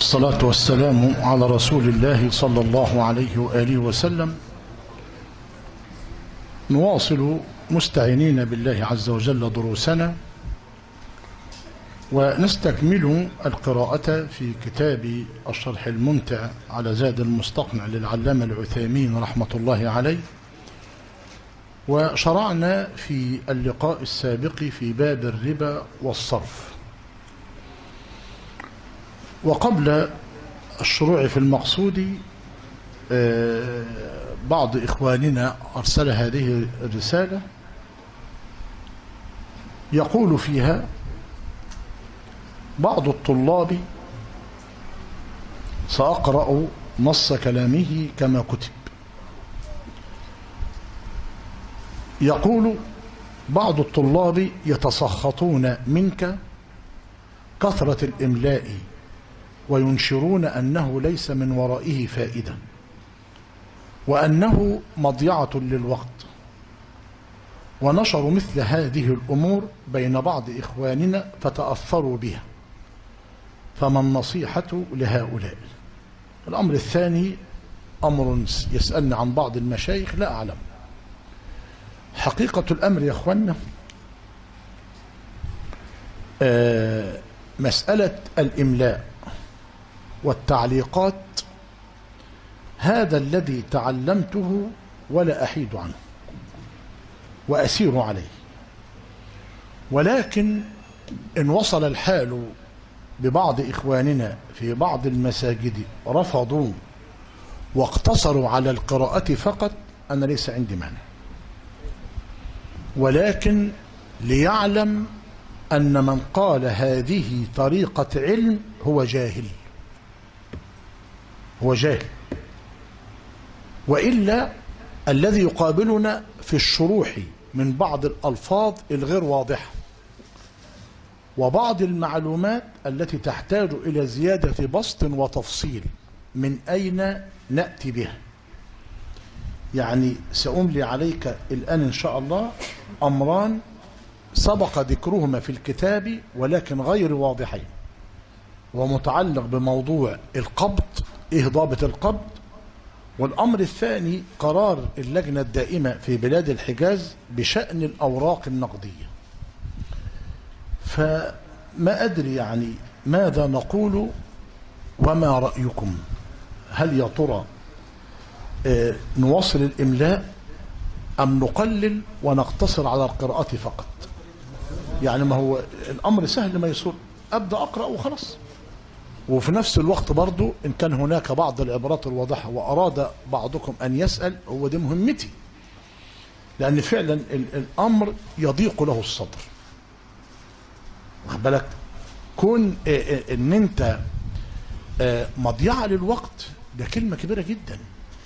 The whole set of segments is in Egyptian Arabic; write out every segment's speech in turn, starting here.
الصلاة والسلام على رسول الله صلى الله عليه وآله وسلم نواصل مستعينين بالله عز وجل دروسنا ونستكمل القراءة في كتاب الشرح الممتع على زاد المستقنع للعلامة العثيمين رحمة الله عليه وشرعنا في اللقاء السابق في باب الربا والصرف وقبل الشروع في المقصود بعض إخواننا أرسل هذه الرسالة يقول فيها بعض الطلاب سأقرأ نص كلامه كما كتب يقول بعض الطلاب يتسخطون منك كثرة الإملاء وينشرون أنه ليس من ورائه فائدة وأنه مضيعة للوقت ونشروا مثل هذه الأمور بين بعض إخواننا فتأثروا بها فما النصيحة لهؤلاء الأمر الثاني أمر يسألني عن بعض المشايخ لا أعلم حقيقة الأمر يا أخوانا آه مسألة الإملاء والتعليقات هذا الذي تعلمته ولا أحيد عنه وأسير عليه ولكن إن وصل الحال ببعض إخواننا في بعض المساجد رفضوا واقتصروا على القراءة فقط أنا ليس عندي مانع ولكن ليعلم أن من قال هذه طريقة علم هو جاهل هو جاهل وإلا الذي يقابلنا في الشروح من بعض الألفاظ الغير واضحة وبعض المعلومات التي تحتاج إلى زيادة بسط وتفصيل من أين نأتي بها يعني سأملي عليك الآن إن شاء الله أمران سبق ذكرهما في الكتاب ولكن غير واضحين ومتعلق بموضوع القبض إيه ضابط القبض والأمر الثاني قرار اللجنة الدائمة في بلاد الحجاز بشأن الأوراق النقدية فما أدري يعني ماذا نقول وما رأيكم هل يا ترى اه نواصل الإملاء أم نقلل ونقتصر على القراءة فقط يعني ما هو الأمر سهل ما يسر أبدأ أقرأ وخلاص وفي نفس الوقت برضو إن كان هناك بعض العبارات الواضحة وأراد بعضكم أن يسأل هو دي مهمتي لأن فعلا الأمر يضيق له الصدر واخد بالك كون ان انت مضيعة للوقت ده كلمة كبيرة جدا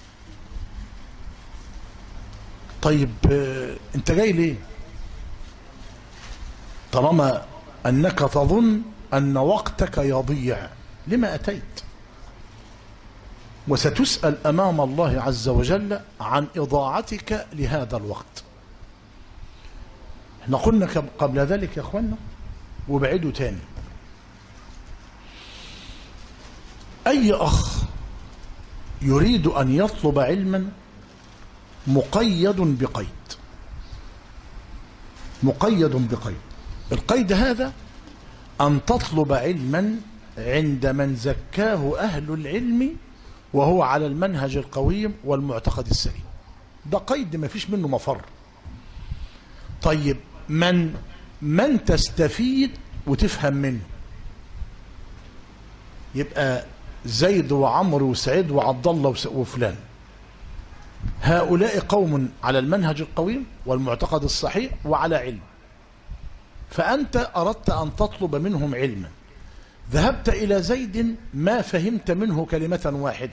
طيب انت جاي ليه طالما انك تظن ان وقتك يضيع لما اتيت وستسأل امام الله عز وجل عن اضاعتك لهذا الوقت احنا قلنا قبل ذلك يا اخوانا وبعده تاني اي اخ يريد ان يطلب علما مقيد بقيد مقيد بقيد القيد هذا ان تطلب علما عند من زكاه اهل العلم وهو على المنهج القويم والمعتقد السليم ده قيد ما فيش منه مفر طيب من من تستفيد وتفهم منه يبقى زيد وعمرو وسعيد وعبد الله وفلان هؤلاء قوم على المنهج القويم والمعتقد الصحيح وعلى علم فأنت أردت أن تطلب منهم علما ذهبت إلى زيد ما فهمت منه كلمة واحدة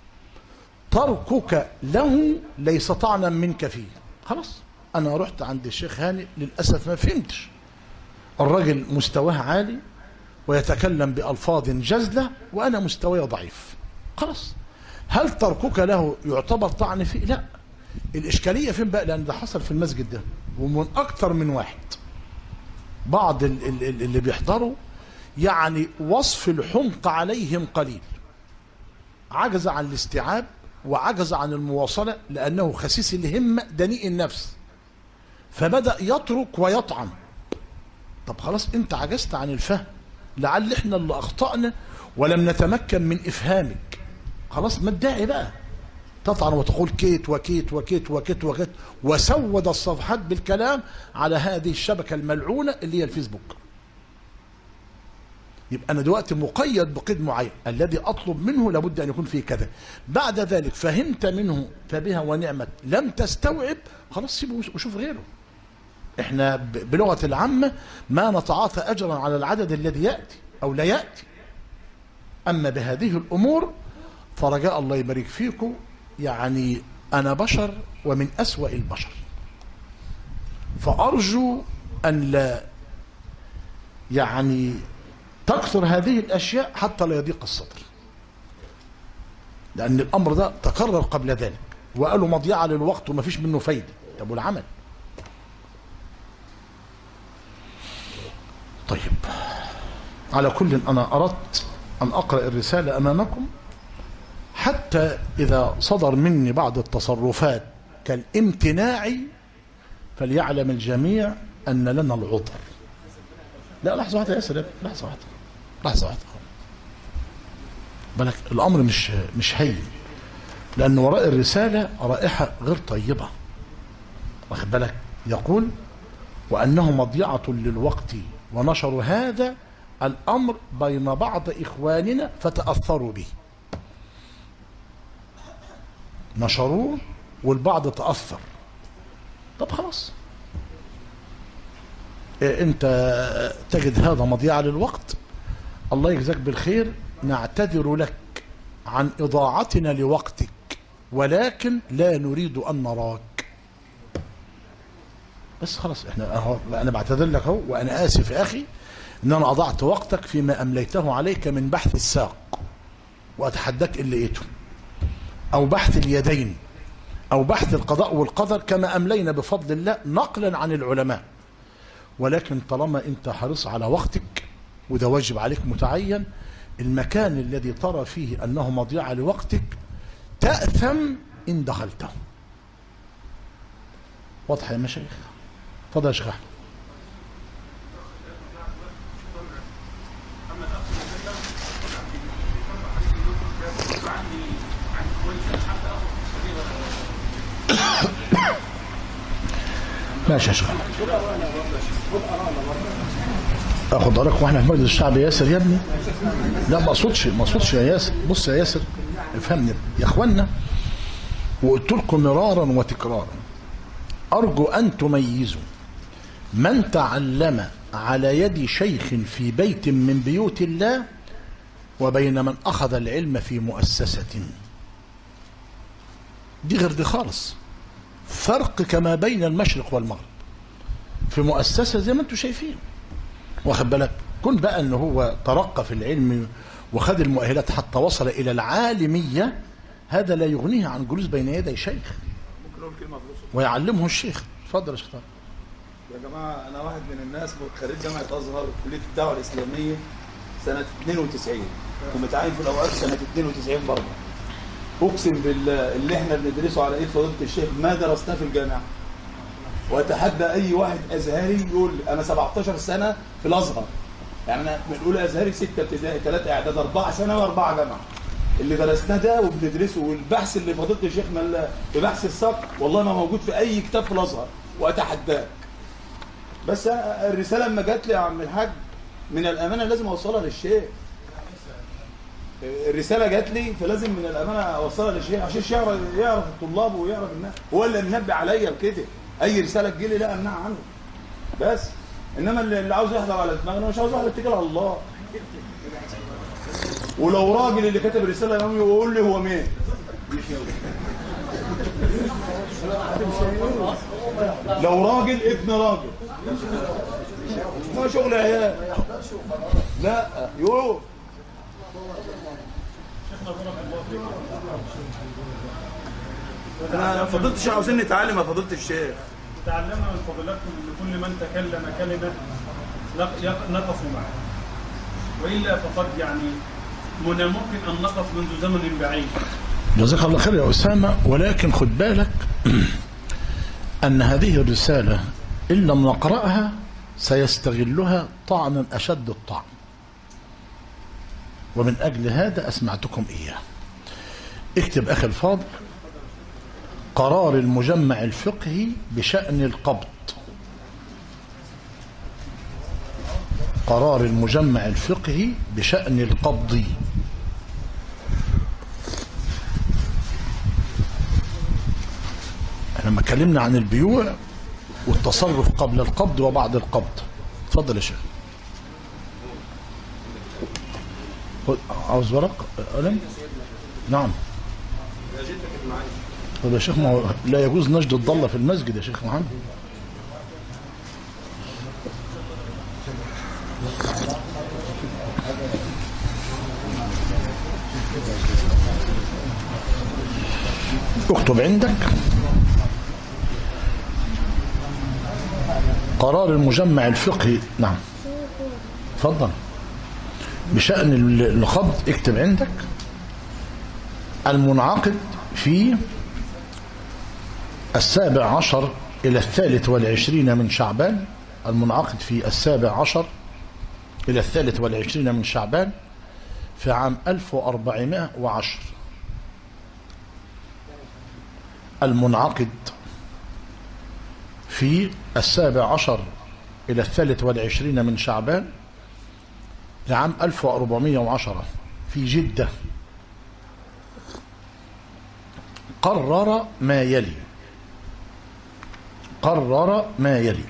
تركك له ليس طعنا منك فيه خلاص أنا رحت عند الشيخ هاني للأسف ما فهمتش الرجل مستواه عالي ويتكلم بألفاظ جزلة وأنا مستواي ضعيف خلاص هل تركك له يعتبر طعن فيه لا الإشكالية فين بقى لأن ده حصل في المسجد ده ومن أكثر من واحد بعض اللي بيحضروا يعني وصف الحمق عليهم قليل عجز عن الاستيعاب وعجز عن المواصلة لأنه خسيس الهمة دنيء النفس فبدأ يترك ويطعن طب خلاص انت عجزت عن الفهم لعل احنا اللي اخطأنا ولم نتمكن من افهامك خلاص ما الداعي بقى تطعن وتقول كيت وكيت وكيت وكيت وكيت وسود الصفحات بالكلام على هذه الشبكة الملعونة اللي هي الفيسبوك يبقى أنا دلوقتي مقيد بقيد معين الذي أطلب منه لابد أن يكون فيه كذا بعد ذلك فهمت منه فبها ونعمت لم تستوعب خلاص سيبه وشوف غيره احنا ب- بلغة العامة ما نتعاطى أجرا على العدد الذي يأتي أو لا يأتي أما بهذه الأمور فرجاء الله يبارك فيكم يعني أنا بشر ومن أسوأ البشر فأرجو أن لا يعني تكثر هذه الأشياء حتى لا يضيق الصدر لأن الأمر ده تكرر قبل ذلك وقالوا مضيعة للوقت وما فيش منه فايدة طب والعمل طيب على كل أنا أردت أن أقرأ الرسالة أمامكم حتى إذا صدر مني بعض التصرفات كالامتناع فليعلم الجميع أن لنا العذر لا لحظة واحدة يا سلام لحظة واحدة لحظة واحدة بالك الأمر مش مش هين لأن وراء الرسالة رائحة غير طيبة واخد بالك يقول وأنه مضيعة للوقت ونشر هذا الأمر بين بعض إخواننا فتأثروا به نشروه والبعض تأثر طب خلاص إيه انت تجد هذا مضيعة للوقت الله يجزاك بالخير نعتذر لك عن إضاعتنا لوقتك ولكن لا نريد أن نراك بس خلاص احنا اهو انا بعتذر لك اهو وانا اسف يا اخي ان انا اضعت وقتك فيما امليته عليك من بحث الساق واتحداك ان لقيته او بحث اليدين او بحث القضاء والقدر كما املينا بفضل الله نقلا عن العلماء ولكن طالما انت حريص على وقتك وده واجب عليك متعين المكان الذي ترى فيه انه مضيعه لوقتك تاثم ان دخلته واضح يا مشايخ اتفضل يا شيخ احمد ماشي يا شيخ احمد اخد رايك واحنا في مجلس الشعب يا ياسر يا ابني لا ما اقصدش ما اقصدش يا ياسر بص يا ياسر افهمني يا اخوانا وقلت لكم مرارا وتكرارا ارجو ان تميزوا من تعلم على يد شيخ في بيت من بيوت الله وبين من اخذ العلم في مؤسسه دي غير دي خالص فرق كما بين المشرق والمغرب في مؤسسه زي ما انتم شايفين واخد بالك كن بقى ان هو ترقى في العلم وخد المؤهلات حتى وصل الى العالميه هذا لا يغنيه عن جلوس بين يدي شيخ ممكن اقول كلمه في نص ويعلمه الشيخ اتفضل يا شيخ طارق. يا جماعه انا واحد من الناس خريج جامعه ازهر كليه الدعوه الاسلاميه سنه 92 ومتعين في الاوقات سنه 92 برضه اقسم بالله اللي احنا بندرسه على ايد فضيله الشيخ ما درسناه في الجامعه واتحدى اي واحد ازهري يقول انا 17 سنه في الازهر يعني انا من اولى ازهري 6 ابتدائي 3 اعداد 4 سنه واربعه جامعه اللي درسناه ده وبندرسه والبحث اللي فضيله الشيخ مل في بحث الساق والله ما موجود في اي كتاب في الازهر واتحداك بس أنا الرساله لما جات لي يا عم الحاج من الامانه لازم اوصلها للشيخ الرساله جات لي فلازم من الامانه اوصلها للشيخ عشان الشيخ يعرف يعرف الطلاب ويعرف الناس هو اللي منبه عليا بكده اي رساله تجي لي لا امنعها عنه بس انما اللي اللي عاوز يحضر على دماغنا مش عاوز واحد يتكل على الله ولو راجل اللي كتب الرساله يقوم يقول لي هو مين لو راجل ابن راجل ما شغل عيال لا يقول انا فضلت الشيخ عاوزين نتعلم يا فضيله الشيخ تعلمنا من فضلاتكم ان كل من تكلم كلمه نق- يق- نقف معه والا فقد يعني من الممكن ان نقف منذ زمن بعيد جزاك الله خير يا أسامة ولكن خد بالك أن هذه الرسالة إن لم نقرأها سيستغلها طعنا أشد الطعن ومن أجل هذا أسمعتكم إياه اكتب أخي الفاضل قرار المجمع الفقهي بشأن القبض قرار المجمع الفقهي بشأن القبض احنا لما اتكلمنا عن البيوع والتصرف قبل القبض وبعد القبض اتفضل يا شيخ خد- عاوز ورق قلم نعم طب يا شيخ ما هو لا يجوز نشد الضالة في المسجد يا شيخ محمد اكتب عندك قرار المجمع الفقهي نعم تفضل بشأن ال- الخض اكتب عندك المنعقد في السابع عشر إلى الثالث والعشرين من شعبان المنعقد في السابع عشر إلى الثالث والعشرين من شعبان في عام 1410 المنعقد في السابع عشر إلى الثالث والعشرين من شعبان لعام 1410 في جدة قرر ما يلي قرر ما يلي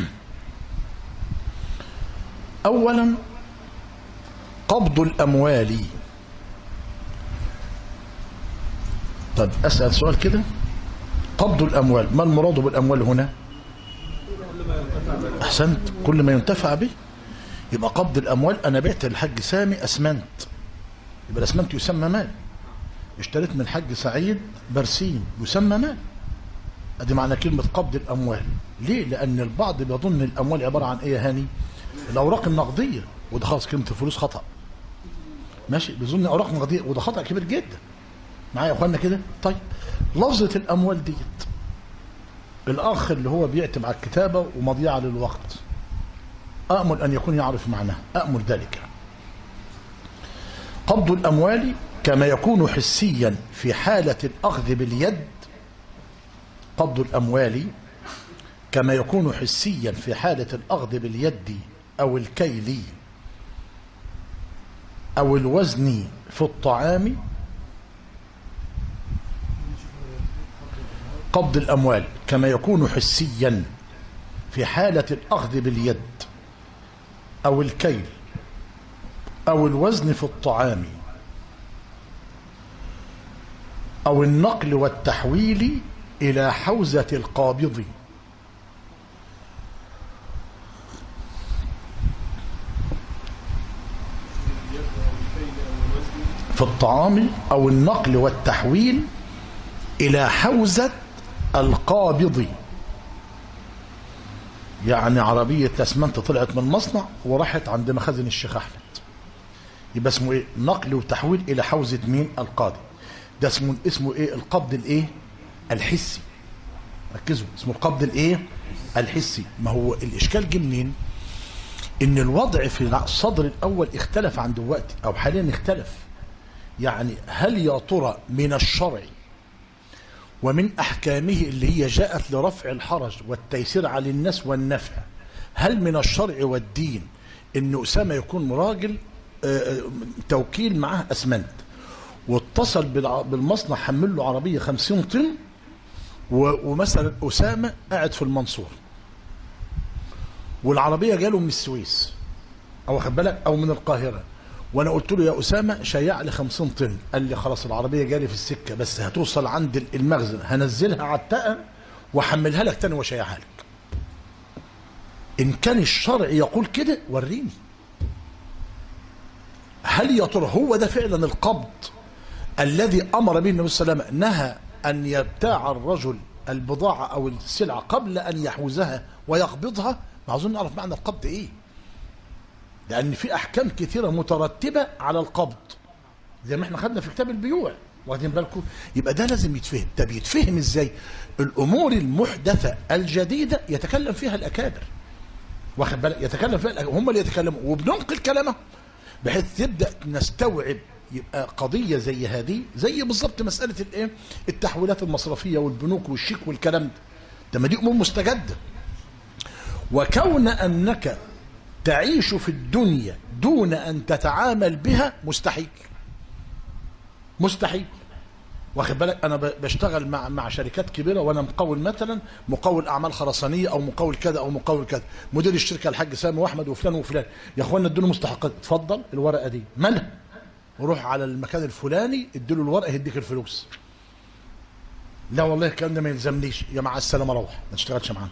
أولا قبض الأموال طب أسأل سؤال كده قبض الأموال ما المراد بالأموال هنا أحسنت كل ما ينتفع به يبقى قبض الأموال أنا بعت الحاج سامي أسمنت يبقى الأسمنت يسمى مال اشتريت من الحاج سعيد برسيم يسمى مال ادي معنى كلمة قبض الأموال ليه؟ لأن البعض بيظن الأموال عبارة عن إيه يا هاني؟ الأوراق النقدية وده خلاص كلمة الفلوس خطأ ماشي بيظن أوراق نقدية وده خطأ كبير جدا معايا يا اخوانا كده طيب لفظة الأموال ديت الأخ اللي هو بيعتب على الكتابة ومضيعة للوقت أأمل أن يكون يعرف معناه أأمل ذلك قبض الأموال كما يكون حسيا في حالة الأخذ باليد قبض الأموال كما يكون حسيا في حالة الأخذ باليد أو الكيل أو الوزن في الطعام قبض الأموال كما يكون حسيا في حالة الأخذ باليد أو الكيل أو الوزن في الطعام أو النقل والتحويل إلى حوزة القابض في الطعام أو النقل والتحويل إلى حوزة القابض يعني عربية اسمنت طلعت من مصنع وراحت عند مخازن الشيخ أحمد يبقى اسمه ايه نقل وتحويل إلى حوزة مين القاضي ده اسمه اسمه ايه القبض الايه الحسي ركزوا اسمه القبض الايه الحسي ما هو الإشكال جه منين ان الوضع في الصدر الأول اختلف عن دلوقتي أو حاليا اختلف يعني هل يا ترى من الشرع ومن أحكامه اللي هي جاءت لرفع الحرج والتيسير على الناس والنفع هل من الشرع والدين أن أسامة يكون راجل آه، آه، توكيل معاه أسمنت واتصل بالع- بالمصنع حمل له عربية 50 طن و- ومثلا أسامة قاعد في المنصور والعربية جاله من السويس أو واخد بالك أو من القاهرة وانا قلت له يا اسامه شيع لي 50 طن قال لي خلاص العربيه جالي في السكه بس هتوصل عند المخزن هنزلها على التقه واحملها لك تاني واشيعها لك ان كان الشرع يقول كده وريني هل يا ترى هو ده فعلا القبض الذي امر به النبي صلى الله عليه وسلم نهى ان يبتاع الرجل البضاعه او السلعه قبل ان يحوزها ويقبضها ما عاوزين نعرف معنى القبض ايه لان في احكام كثيره مترتبه على القبض زي ما احنا خدنا في كتاب البيوع واخدين بالكم يبقى ده لازم يتفهم طب يتفهم ازاي الامور المحدثه الجديده يتكلم فيها الاكابر واخد بالك يتكلم فيها الأكابر. هم اللي يتكلموا وبننقل كلامهم بحيث تبدا نستوعب يبقى قضيه زي هذه زي بالظبط مساله الايه التحويلات المصرفيه والبنوك والشيك والكلام ده ده ما دي امور مستجده وكون انك تعيش في الدنيا دون ان تتعامل بها مستحيل مستحيل واخد بالك انا ب- بشتغل مع مع شركات كبيره وانا مقاول مثلا مقاول اعمال خرسانيه او مقاول كذا او مقاول كذا مدير الشركه الحاج سامي واحمد وفلان وفلان يا اخوانا ادوا مستحقات اتفضل الورقه دي مالها وروح على المكان الفلاني اديله الورقه هيديك الفلوس لا والله الكلام ده ما يلزمنيش يا مع السلامه روح ما تشتغلش معانا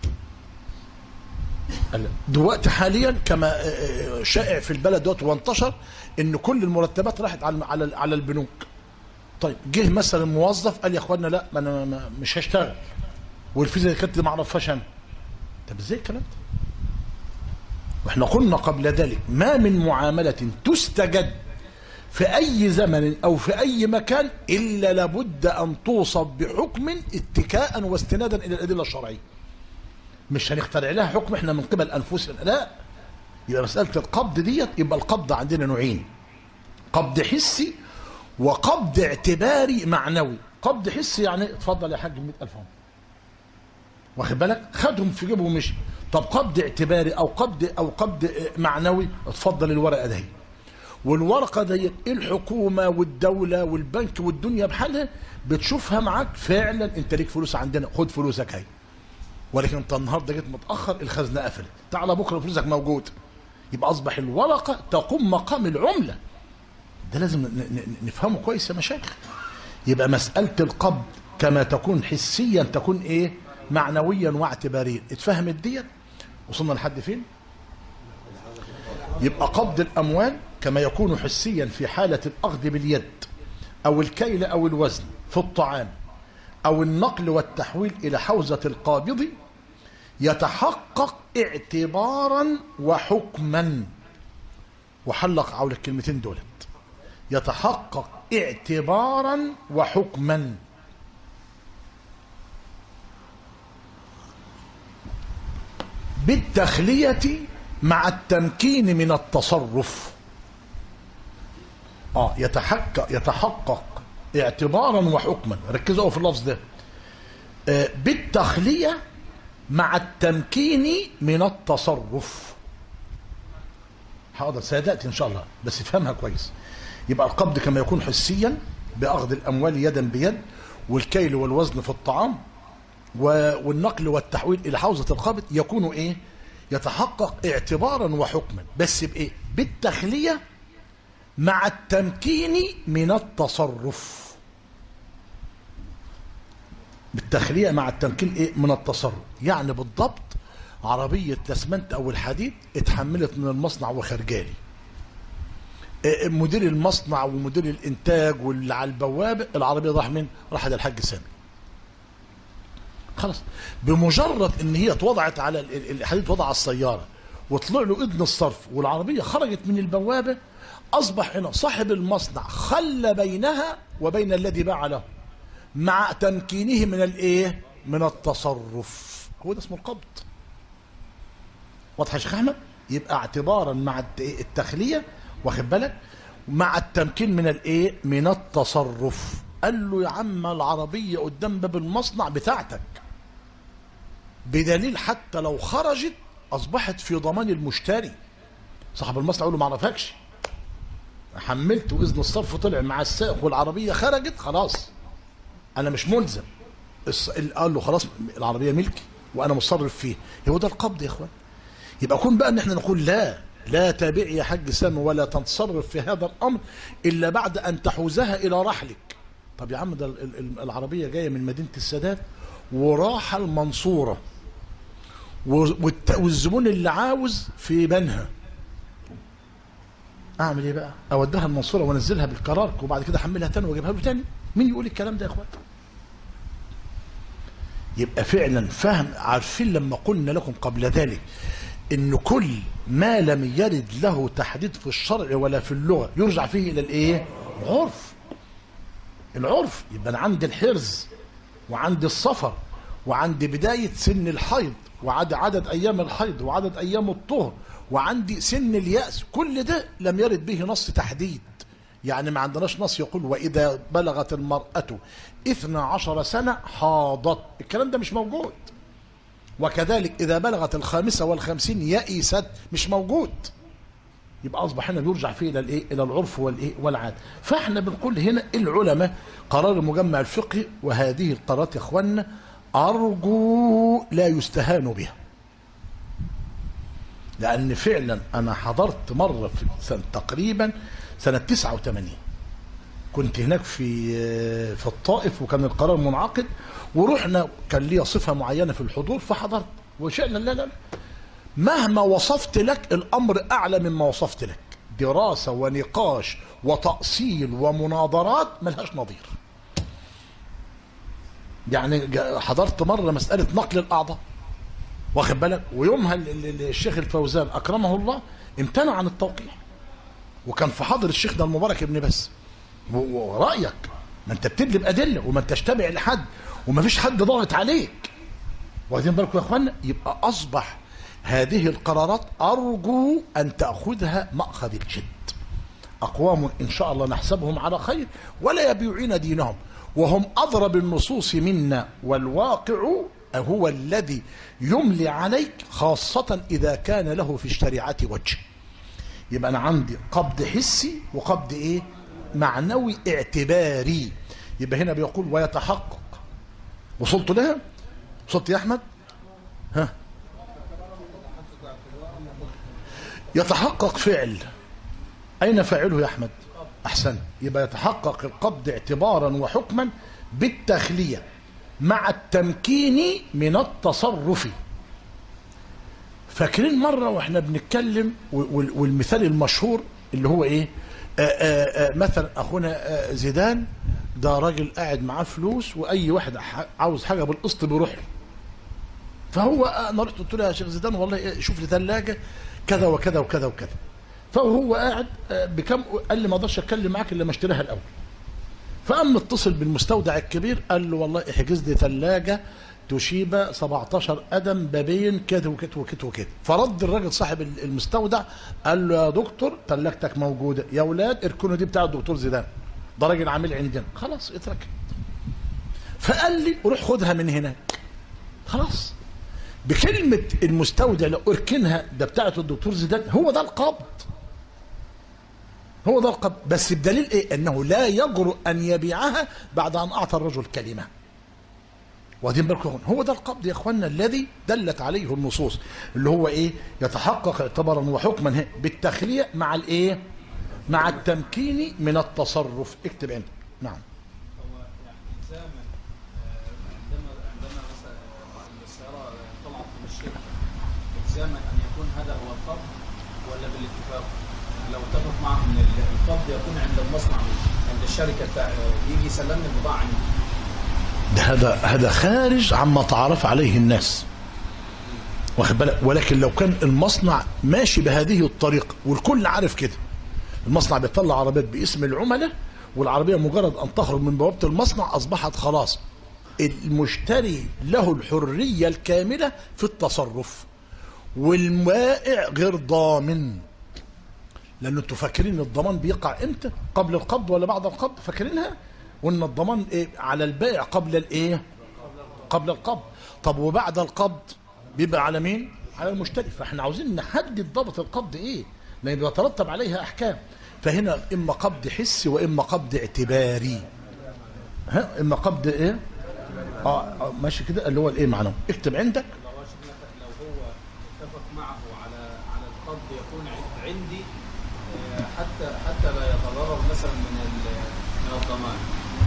قال لا. دلوقتي حاليا كما آه، آه، شائع في البلد دوت وانتشر ان كل المرتبات راحت على على على البنوك طيب جه مثلا موظف قال يا اخوانا لا ما انا ما- مش هشتغل والفيزا اللي كانت ما اعرفهاش انا طب ازاي الكلام ده واحنا قلنا قبل ذلك ما من معامله تستجد في اي زمن او في اي مكان الا لابد ان توصف بحكم اتكاء واستنادا الى الادله الشرعيه مش هنخترع لها حكم احنا من قبل انفسنا لا يبقى مساله القبض ديت يبقى القبض عندنا نوعين قبض حسي وقبض اعتباري معنوي قبض حسي يعني اتفضل يا حاج 100000 اهو واخد بالك خدهم في جيبه ومشي طب قبض اعتباري او قبض او قبض اه، معنوي اتفضل الورقه دي والورقه دي الحكومه والدوله والبنك والدنيا بحالها بتشوفها معاك فعلا انت ليك فلوس عندنا خد فلوسك هي ولكن انت النهارده جيت متاخر الخزنه قفلت تعالى بكره فلوسك موجود يبقى اصبح الورقه تقوم مقام العمله ده لازم ن- ن- نفهمه كويس يا مشايخ يبقى مساله القبض كما تكون حسيا تكون ايه معنويا واعتباريا اتفهمت ديت وصلنا لحد فين يبقى قبض الاموال كما يكون حسيا في حاله الاخذ باليد او الكيل او الوزن في الطعام او النقل والتحويل الى حوزه القابض يتحقق اعتبارا وحكما وحلق حول الكلمتين دولت يتحقق اعتبارا وحكما بالتخلية مع التمكين من التصرف اه يتحقق يتحقق اعتبارا وحكما ركزوا في اللفظ ده آه بالتخلية مع التمكين من التصرف حاضر سيداتي ان شاء الله بس افهمها كويس يبقى القبض كما يكون حسيا باخذ الاموال يدا بيد والكيل والوزن في الطعام و- والنقل والتحويل الى حوزه القبض يكون ايه يتحقق اعتبارا وحكما بس بايه بالتخليه مع التمكين من التصرف بالتخليه مع التمكين ايه من التصرف يعني بالضبط عربيه الاسمنت او الحديد اتحملت من المصنع وخرجالي آه، مدير المصنع ومدير الانتاج واللي على البوابه العربيه راح من راح الحاج سامي خلاص بمجرد ان هي اتوضعت على ال- ال- الحديد اتوضع على السياره وطلع له اذن الصرف والعربيه خرجت من البوابه اصبح هنا صاحب المصنع خلى بينها وبين الذي باع له مع تمكينه من الايه من التصرف هو ده اسمه القبض واضح يا شيخ احمد يبقى اعتبارا مع الت- التخليه واخد بالك مع التمكين من الايه من التصرف قال له يا عم العربيه قدام باب المصنع بتاعتك بدليل حتى لو خرجت اصبحت في ضمان المشتري صاحب المصنع يقول له ما اعرفكش حملت واذن الصرف طلع مع السائق والعربيه خرجت خلاص انا مش ملزم الص- ال- قال له خلاص العربيه ملكي وانا متصرف فيه هو ده القبض يا اخوان يبقى كون بقى ان احنا نقول لا لا تابع يا حاج سامي ولا تتصرف في هذا الامر الا بعد ان تحوزها الى رحلك طب يا عم ده ال- ال- العربيه جايه من مدينه السادات وراح المنصوره و- والت- والزبون اللي عاوز في بنها اعمل ايه بقى اوديها المنصوره وانزلها بالقرار وبعد كده احملها تاني واجيبها له تاني مين يقول الكلام ده يا اخوان يبقى فعلا فهم عارفين لما قلنا لكم قبل ذلك ان كل ما لم يرد له تحديد في الشرع ولا في اللغة يرجع فيه إلى الإيه العرف العرف يبقى أنا عندي الحرز وعندي السفر وعندي بداية سن الحيض وعد عدد أيام الحيض وعدد أيام الطهر وعندي سن اليأس كل ده لم يرد به نص تحديد يعني ما عندناش نص يقول وإذا بلغت المرأة إثنى عشر سنة حاضت الكلام ده مش موجود وكذلك إذا بلغت الخامسة والخمسين يئست مش موجود يبقى أصبح هنا بيرجع فيه إلى الإيه؟ إلى العرف والإيه؟ والعادة فإحنا بنقول هنا العلماء قرار المجمع الفقهي وهذه القرارات يا إخواننا أرجو لا يستهان بها لأن فعلا أنا حضرت مرة في سنة تقريبا سنة 89 كنت هناك في في الطائف وكان القرار منعقد ورحنا كان لي صفة معينة في الحضور فحضرت وشأنا لا لا لا. مهما وصفت لك الأمر أعلى مما وصفت لك دراسة ونقاش وتأصيل ومناظرات ملهاش نظير يعني جا- حضرت مرة مسألة نقل الأعضاء واخد بالك ويومها ال- ال- الشيخ الفوزان أكرمه الله امتنع عن التوقيع وكان في حضر الشيخ ده المبارك ابن بس و- ورأيك ما انت بتدلب أدلة وما انتش تابع لحد وما فيش حد ضاغط عليك واخدين بالكم يا اخوانا يبقى أصبح هذه القرارات أرجو أن تأخذها مأخذ الجد أقوام إن شاء الله نحسبهم على خير ولا يبيعون دينهم وهم أضرب النصوص منا والواقع هو الذي يملي عليك خاصة إذا كان له في الشريعة وجه يبقى أنا عندي قبض حسي وقبض إيه معنوي اعتباري يبقى هنا بيقول ويتحقق وصلت لها وصلت يا أحمد ها يتحقق فعل أين فاعله يا أحمد أحسن يبقى يتحقق القبض اعتبارا وحكما بالتخلية مع التمكين من التصرف فاكرين مرة واحنا بنتكلم وال- والمثال المشهور اللي هو ايه آآ آآ مثلا اخونا آه، زيدان ده راجل قاعد معاه فلوس واي واحد ح- عاوز حاجه بالقسط بيروح له فهو انا رحت قلت له يا شيخ زيدان والله إيه، شوف لي ثلاجه كذا وكذا وكذا وكذا فهو قاعد آه، بكم قال لي ما اقدرش اتكلم معاك الا ما اشتريها الاول فقام متصل بالمستودع الكبير قال له والله احجز لي ثلاجه توشيبا 17 قدم بابين كده وكده وكده وكده فرد الراجل صاحب المستودع قال له يا دكتور ثلاجتك موجوده يا اولاد اركنوا دي بتاع الدكتور زيدان ده راجل عامل عندنا خلاص اترك فقال لي روح خدها من هناك خلاص بكلمة المستودع لو اركنها ده بتاعت الدكتور زيدان هو ده القبض هو ده القبض بس بدليل ايه انه لا يجرؤ ان يبيعها بعد ان اعطى الرجل كلمه واخدين بالكم هو ده القبض يا اخوانا الذي دلت عليه النصوص اللي هو ايه يتحقق اعتبارا وحكما بالتخليه مع الايه مع التمكين من التصرف اكتب عندك نعم هو يعني الزاما آه، عندما عندما مثلا السياره طلعت من الشركه الزاما ان يكون هذا هو القبض ولا بالاتفاق؟ يعني لو اتفق معهم ان ال- القبض يكون عند المصنع عند الشركه بتاع يجي يسلمني البضاعه عندي ده هذا هذا خارج عما تعرف عليه الناس واخد بالك ولكن لو كان المصنع ماشي بهذه الطريقه والكل عارف كده المصنع بيطلع عربيات باسم العملاء والعربيه مجرد ان تخرج من بوابه المصنع اصبحت خلاص المشتري له الحريه الكامله في التصرف والمائع غير ضامن لان انتوا فاكرين الضمان بيقع امتى قبل القبض ولا بعد القبض فاكرينها وان الضمان ايه على البائع قبل الايه قبل القبض طب وبعد القبض بيبقى على مين على المشتري فاحنا عاوزين نحدد ضبط القبض ايه لان بيترتب عليها احكام فهنا اما قبض حسي واما قبض اعتباري ها اما قبض ايه اه آه، ماشي كده اللي هو الايه معناه اكتب عندك لو هو اتفق معه على على القبض يكون عند- عندي آه، حتى حتى لا يتضرر مثلا من ال- من الضمان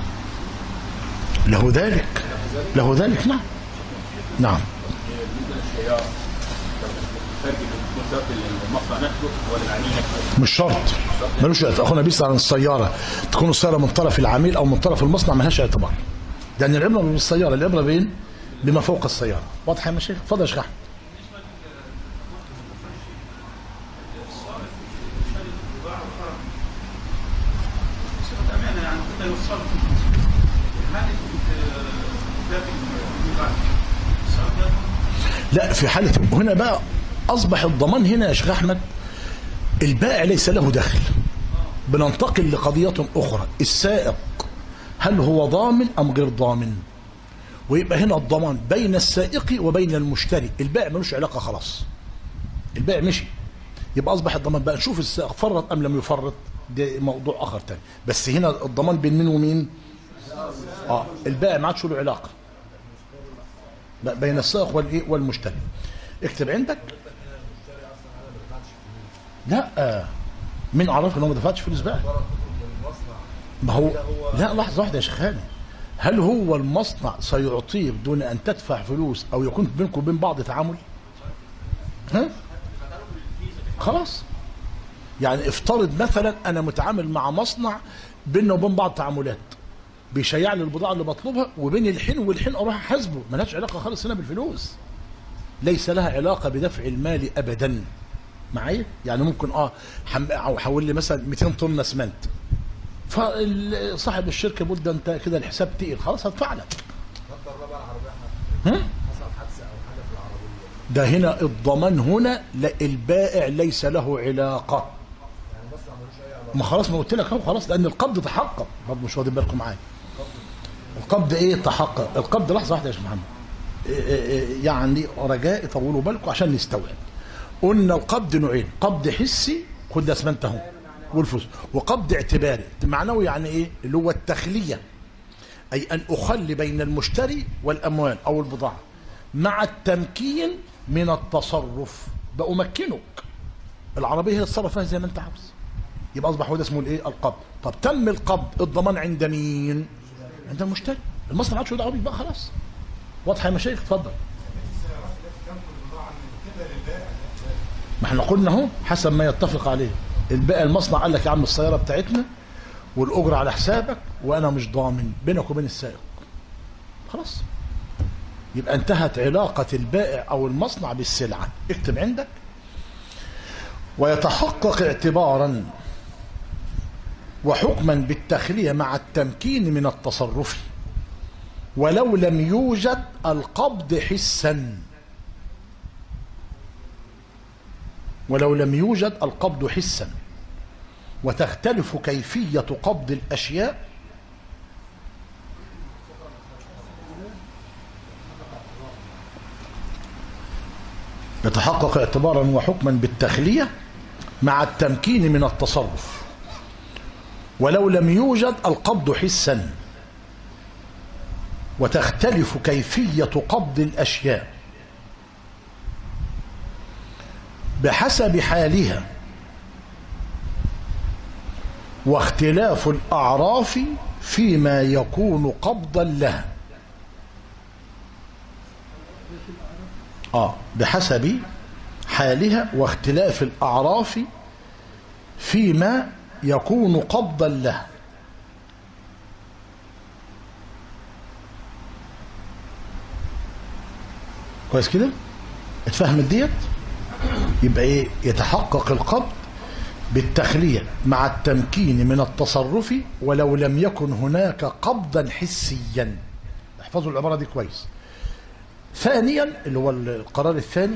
له ذلك له ذلك نعم نعم بالنسبه للسياره فرق بين شرط المصنع نفسه ولا العميل نفسه مش شرط ملوش اعتبار اخونا بيسال عن السياره تكون السياره من طرف العميل او من طرف المصنع ملهاش اعتبار لان العبره مش بالسياره العبره بين بما فوق السياره واضحه يا مشايخ اتفضل يا شيخ أحمد. لا في حالة هنا بقى أصبح الضمان هنا يا شيخ أحمد البائع ليس له دخل بننتقل لقضية أخرى السائق هل هو ضامن أم غير ضامن ويبقى هنا الضمان بين السائق وبين المشتري البائع ملوش علاقة خلاص البائع مشي يبقى أصبح الضمان بقى نشوف السائق فرط أم لم يفرط ده موضوع آخر تاني بس هنا الضمان بين مين ومين اه البائع ما عادش له علاقة بقى بين السائق والايه والمشتري اكتب عندك لا آه. مين عرف ان هو ما دفعش فلوس بقى ما هو لا لحظه واحده يا شيخ هاني هل هو المصنع سيعطيك دون ان تدفع فلوس او يكون بينكم وبين بعض تعامل ها خلاص يعني افترض مثلا انا متعامل مع مصنع بيننا وبين بعض تعاملات بيشيع لي البضاعه اللي بطلبها وبين الحين والحين اروح احاسبه ملهاش علاقه خالص هنا بالفلوس ليس لها علاقه بدفع المال ابدا معايا يعني ممكن اه حم... او حول لي مثلا 200 طن اسمنت فصاحب الشركه بيقول ده انت كده الحساب تقيل خلاص هدفع لك ها؟ ده هنا الضمان هنا لا البائع ليس له علاقه ما خلاص ما قلت لك اهو خلاص لان القبض تحقق برضه مش واخدين بالكم معايا القبض ايه تحقق القبض لحظه واحده يا شيخ محمد إيه إيه إيه يعني رجاء طولوا بالكم عشان نستوعب قلنا القبض نوعين قبض حسي خد ده اسمنت اهو والفلوس وقبض اعتباري معنوي يعني ايه اللي هو التخليه اي ان اخلي بين المشتري والاموال او البضاعه مع التمكين من التصرف بامكنك العربيه هي تتصرف فيها زي ما انت عاوز يبقى اصبح هو ده اسمه الايه القبض طب تم القبض الضمان عند مين عند المشتري المصنع ما عادش دعوه بيك بقى خلاص واضحه يا مشايخ اتفضل ما احنا قلنا اهو حسب ما يتفق عليه الباقي المصنع قال لك يا عم السياره بتاعتنا والاجره على حسابك وانا مش ضامن بينك وبين السائق خلاص يبقى انتهت علاقه البائع او المصنع بالسلعه اكتب عندك ويتحقق اعتبارا وحكما بالتخليه مع التمكين من التصرف ولو لم يوجد القبض حسا ولو لم يوجد القبض حسا وتختلف كيفية قبض الأشياء يتحقق اعتبارا وحكما بالتخلية مع التمكين من التصرف ولو لم يوجد القبض حسا وتختلف كيفية قبض الأشياء بحسب حالها واختلاف الأعراف فيما يكون قبضا لها آه بحسب حالها واختلاف الأعراف فيما يكون قبضا لها كويس كده اتفهمت ديت يبقى ايه يتحقق القبض بالتخلية مع التمكين من التصرف ولو لم يكن هناك قبضا حسيا احفظوا العبارة دي كويس ثانيا اللي هو القرار الثاني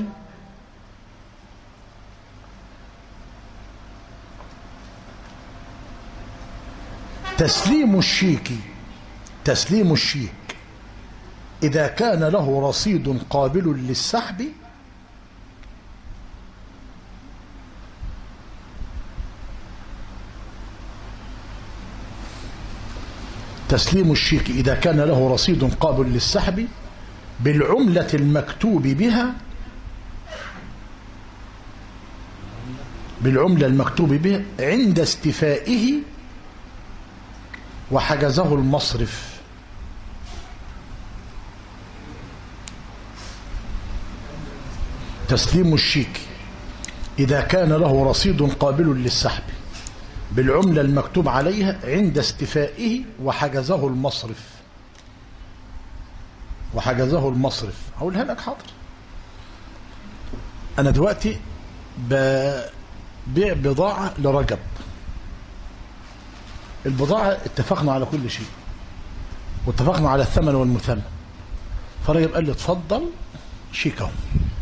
تسليم الشيك تسليم الشيك إذا كان له رصيد قابل للسحب تسليم الشيك إذا كان له رصيد قابل للسحب بالعملة المكتوب بها بالعملة المكتوب بها عند استفائه وحجزه المصرف تسليم الشيك إذا كان له رصيد قابل للسحب بالعملة المكتوب عليها عند استفائه وحجزه المصرف وحجزه المصرف هقولها لك حاضر أنا دلوقتي ببيع بضاعة لرجب البضاعة اتفقنا على كل شيء واتفقنا على الثمن والمثمن فرجب قال لي اتفضل شيك اهو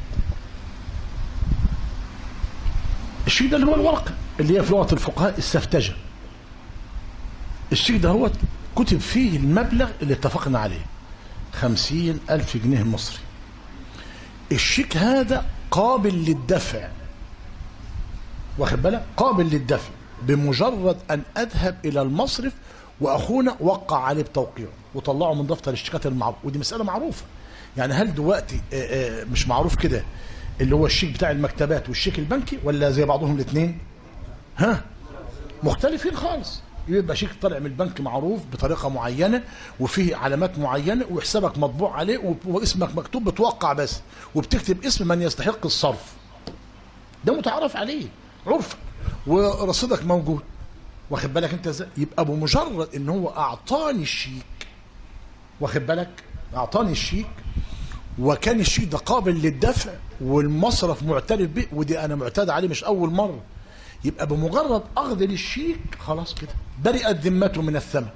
الشيك ده اللي هو الورقة اللي هي في لغة الفقهاء السفتجة الشيك ده هو كتب فيه المبلغ اللي اتفقنا عليه خمسين ألف جنيه مصري الشيك هذا قابل للدفع واخد بالك قابل للدفع بمجرد أن أذهب إلى المصرف وأخونا وقع عليه بتوقيعه وطلعه من دفتر الشيكات المعروف ودي مسألة معروفة يعني هل دلوقتي آه، آه، مش معروف كده اللي هو الشيك بتاع المكتبات والشيك البنكي ولا زي بعضهم الاثنين ها مختلفين خالص يبقى شيك طالع من البنك معروف بطريقه معينه وفيه علامات معينه وحسابك مطبوع عليه و- واسمك مكتوب بتوقع بس وبتكتب اسم من يستحق الصرف ده متعارف عليه عرفا ورصيدك موجود واخد بالك انت ازاي يبقى بمجرد ان هو اعطاني الشيك واخد بالك اعطاني الشيك وكان الشيك ده قابل للدفع والمصرف معترف به ودي انا معتاد عليه مش اول مره يبقى بمجرد اخذ للشيك خلاص كده برئت ذمته من الثمن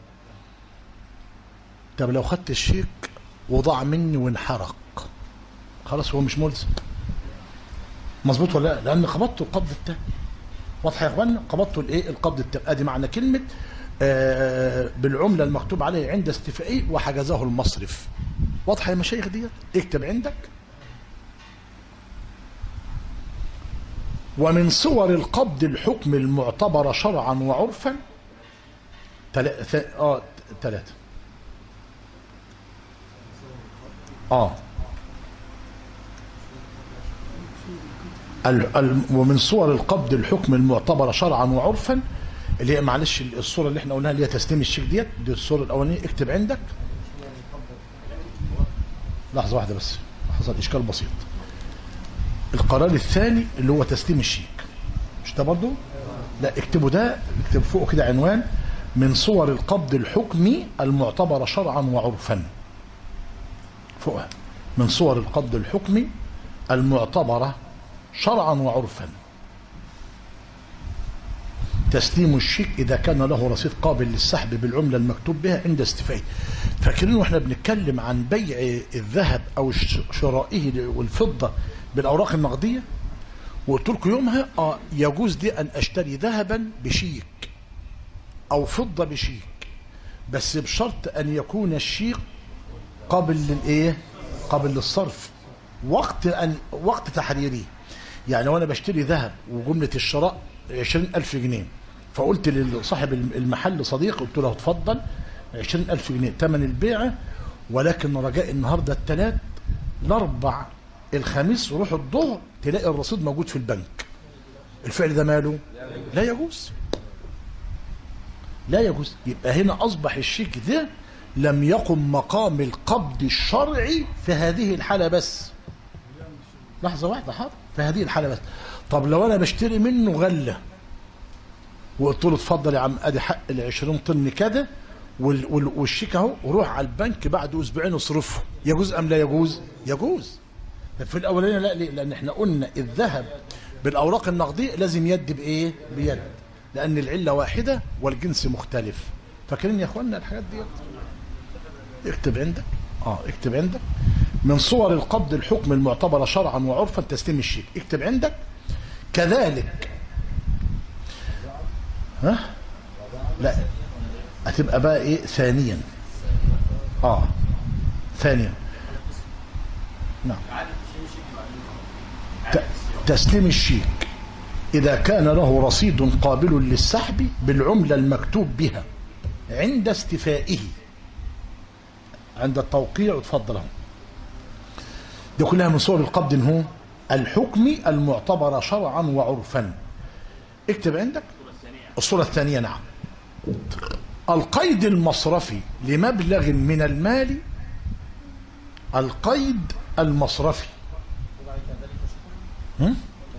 طب لو خدت الشيك وضاع مني وانحرق خلاص هو مش ملزم مظبوط ولا لا لان قبضته القبض التام واضح يا اخوانا قبضته الايه القبض التام ادي معنى كلمه آه بالعمله المكتوب عليه عند استيفائه وحجزه المصرف واضحه يا مشايخ ديت اكتب عندك ومن صور القبض الحكم المعتبرة شرعا وعرفا تلا... ث... اه ثلاثة اه ال... ال... ومن صور القبض الحكم المعتبرة شرعا وعرفا اللي هي معلش الصورة اللي احنا قلناها اللي هي تسليم الشيك ديت دي الصورة الأولانية اكتب عندك لحظة واحدة بس حصل إشكال بسيط القرار الثاني اللي هو تسليم الشيك مش ده برضه لا اكتبوا ده اكتب فوق كده عنوان من صور القبض الحكمي المعتبرة شرعا وعرفا فوقها من صور القبض الحكمي المعتبرة شرعا وعرفا تسليم الشيك إذا كان له رصيد قابل للسحب بالعملة المكتوب بها عند استيفائه فاكرين واحنا بنتكلم عن بيع الذهب أو ش- شرائه والفضة بالأوراق النقدية وقلت لكم يومها اه يجوز لي أن أشتري ذهبا بشيك أو فضة بشيك بس بشرط أن يكون الشيك قابل للإيه؟ قابل للصرف وقت أن وقت تحريره يعني لو أنا بشتري ذهب وجملة الشراء 20000 جنيه فقلت لصاحب المحل صديق قلت له اتفضل 20000 جنيه ثمن البيعة ولكن رجاء النهارده الثلاث الاربع الخميس روح الظهر تلاقي الرصيد موجود في البنك الفعل ده ماله لا يجوز لا يجوز يبقى هنا اصبح الشيك ده لم يقم مقام القبض الشرعي في هذه الحالة بس لحظة واحدة حاضر في هذه الحالة بس طب لو انا بشتري منه غلة وقلت له اتفضل يا عم ادي حق ال 20 طن كده وال- وال- والشيك اهو وروح على البنك بعد اسبوعين اصرفه يجوز ام لا يجوز؟ يجوز في الاولانيه لا ليه؟ لان احنا قلنا الذهب بالاوراق النقديه لازم يد بايه؟ بيد لان العله واحده والجنس مختلف فاكرين يا اخوانا الحاجات دي اكتب عندك اه اكتب عندك من صور القبض الحكم المعتبره شرعا وعرفا تسليم الشيك اكتب عندك كذلك ها لا هتبقى بقى ايه ثانيا اه ثانيا نعم ت- تسليم الشيك إذا كان له رصيد قابل للسحب بالعملة المكتوب بها عند استيفائه عند التوقيع اتفضل اهو دي كلها من صور القبض إن هو الحكم المعتبر شرعا وعرفا اكتب عندك الصورة الثانية نعم القيد المصرفي لمبلغ من المال القيد المصرفي هم؟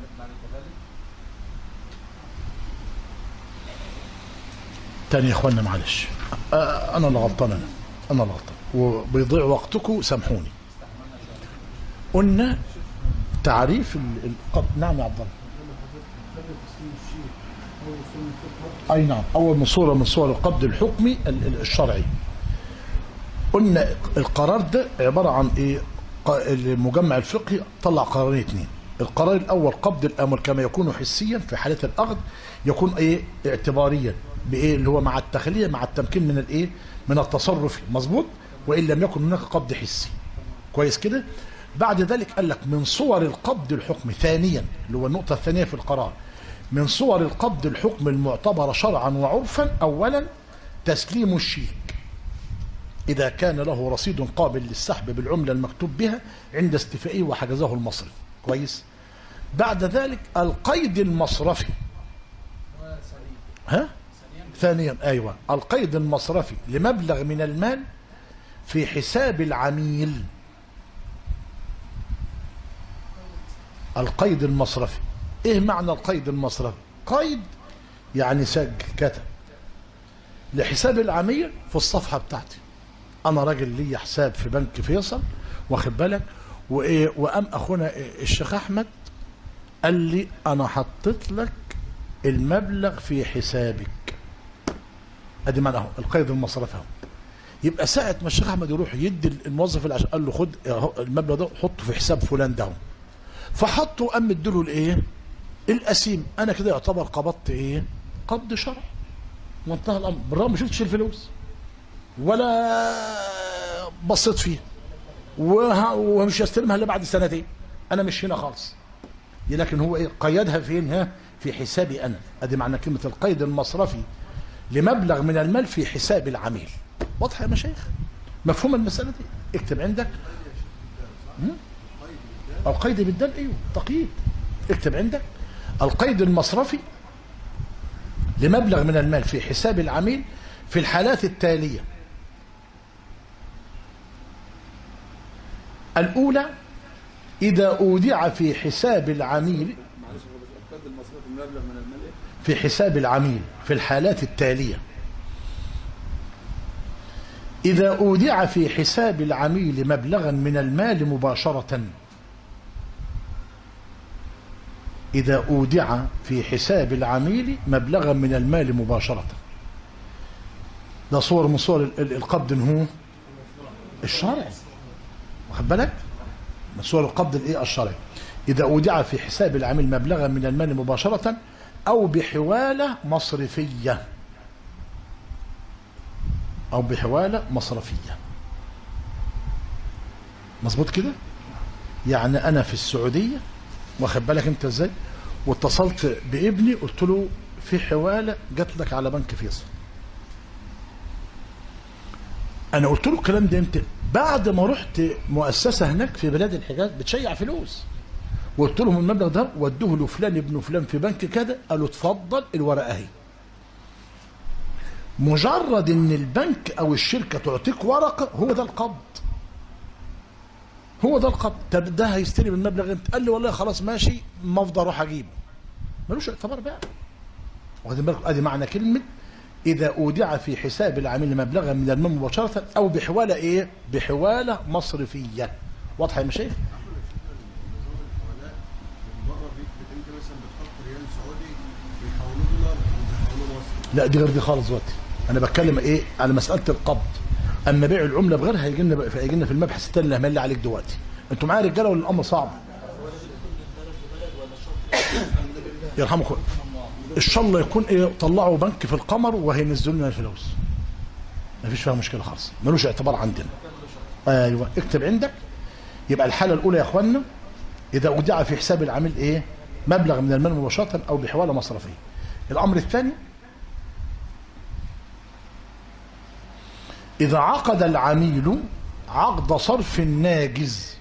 تاني يا اخوانا معلش آه انا اللي غلطان انا انا اللي غلطان وبيضيع وقتكم سامحوني قلنا تعريف ال- القبض نعم يا عبد الله اي نعم اول من صوره من صور القبض الحكمي ال- ال- الشرعي قلنا القرار ده عباره عن ايه ق- المجمع الفقهي طلع قرارين اتنين القرار الاول قبض الاموال كما يكون حسيا في حاله الاخذ يكون ايه اعتباريا بايه اللي هو مع التخليه مع التمكين من الايه من التصرف مظبوط وان لم يكن هناك قبض حسي كويس كده بعد ذلك قال لك من صور القبض الحكم ثانيا اللي هو النقطه الثانيه في القرار من صور القبض الحكم المعتبره شرعا وعرفا اولا تسليم الشيك إذا كان له رصيد قابل للسحب بالعملة المكتوب بها عند استيفائه وحجزه المصرف كويس بعد ذلك القيد المصرفي ها ثانيا أيوة القيد المصرفي لمبلغ من المال في حساب العميل القيد المصرفي ايه معنى القيد المصرفي قيد يعني سجل كتب لحساب العميل في الصفحة بتاعتي انا راجل ليا حساب في بنك فيصل واخد بالك وايه وقام اخونا إيه الشيخ احمد قال لي انا حطيت لك المبلغ في حسابك ادي معنى اهو القيد المصرفي اهو يبقى ساعة ما الشيخ احمد يروح يدي الموظف اللي عشان قال له خد أهو المبلغ ده حطه في حساب فلان ده اهو. فحطه وقام مديله الايه القسيم انا كده يعتبر قبضت ايه قبض شرعي وانتهى الامر بالرغم ما شفتش الفلوس ولا بصيت فيه وه- ومش هستلمها الا بعد سنتين انا مش هنا خالص لكن هو ايه قيدها فين ها في حسابي انا ادي معنى كلمه القيد المصرفي لمبلغ من المال في حساب العميل واضحه يا مشايخ مفهوم المساله دي اكتب عندك مم؟ القيد بالدال ايوه تقييد اكتب عندك القيد المصرفي لمبلغ من المال في حساب العميل في الحالات التالية الأولى إذا أودع في حساب العميل معلش هو بس القيد المصرفي المبلغ من المال ايه؟ في حساب العميل في الحالات التالية إذا أودع في حساب العميل مبلغا من المال مباشرة إذا أودع في حساب العميل مبلغا من المال مباشرة ده صور من صور ال- ال- القبض إن هو الشرعي واخد بالك من صور القبض الايه الشرعي اذا اودع في حساب العميل مبلغا من المال مباشره او بحواله مصرفيه او بحواله مصرفيه مظبوط كده يعني انا في السعوديه واخد بالك انت ازاي واتصلت بابني قلت له في حواله جات لك على بنك فيصل انا قلت له الكلام ده امتى بعد ما رحت مؤسسه هناك في بلاد الحجاز بتشيع فلوس وقلت لهم المبلغ ده ودوه لفلان ابن فلان في بنك كذا قالوا اتفضل الورقه اهي مجرد ان البنك او الشركه تعطيك ورقه هو ده القبض هو ده القبض طب ده هيستلم المبلغ امتى قال لي والله خلاص ماشي ما افضل اروح اجيبه ملوش اعتبار بقى واخدين بالكم ادي معنى كلمه اذا اودع في حساب العميل مبلغا من المال مباشره او بحواله ايه بحواله مصرفيه واضحه يا مشايخ بره بيت انت مثلا بتحط ريال سعودي بيحولوه دولار وبيحولوه مصري لا دي غير دي خالص دلوقتي انا بتكلم ايه على مساله القبض اما بيع العمله بغيرها هيجي لنا هيجي لنا في المبحث الثاني اللي هملي عليك دلوقتي انتوا معايا رجاله ولا الامر صعب يرحمكم ان شاء الله يكون ايه طلعوا بنك في القمر وهينزلوا لنا الفلوس مفيش فيها مشكله خالص ملوش اعتبار عندنا ايوه اكتب عندك يبقى الحاله الاولى يا اخوانا اذا اودع في حساب العميل ايه مبلغ من المال مباشره او بحواله مصرفيه الامر الثاني إذا عقد العميل عقد صرف ناجز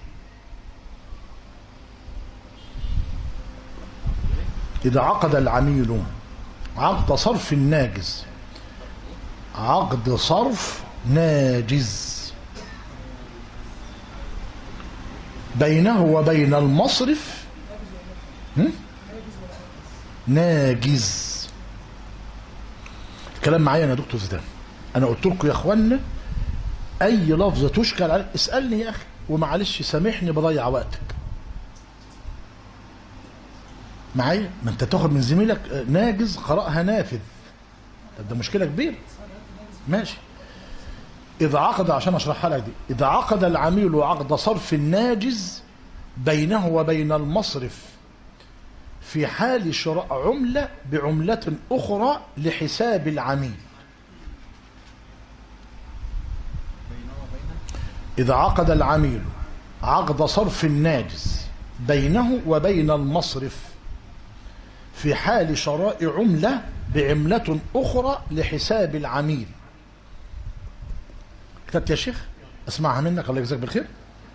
إذا عقد العميل عقد صرف ناجز عقد صرف ناجز بينه وبين المصرف هم؟ ناجز الكلام معايا يا دكتور زيدان انا قلت لكم يا اخوانا اي لفظه تشكل عليه اسالني يا اخي ومعلش سامحني بضيع وقتك معايا ما انت تاخد من زميلك آه، ناجز قراها نافذ طب ده مشكله كبيره ماشي اذا عقد عشان اشرحها لك دي اذا عقد العميل عقد صرف ناجز بينه وبين المصرف في حال شراء عملة بعملة أخرى لحساب العميل إذا عقد العميل عقد صرف ناجز بينه وبين المصرف في حال شراء عملة بعملة أخرى لحساب العميل كتبت يا شيخ اسمعها منك الله يجزاك بالخير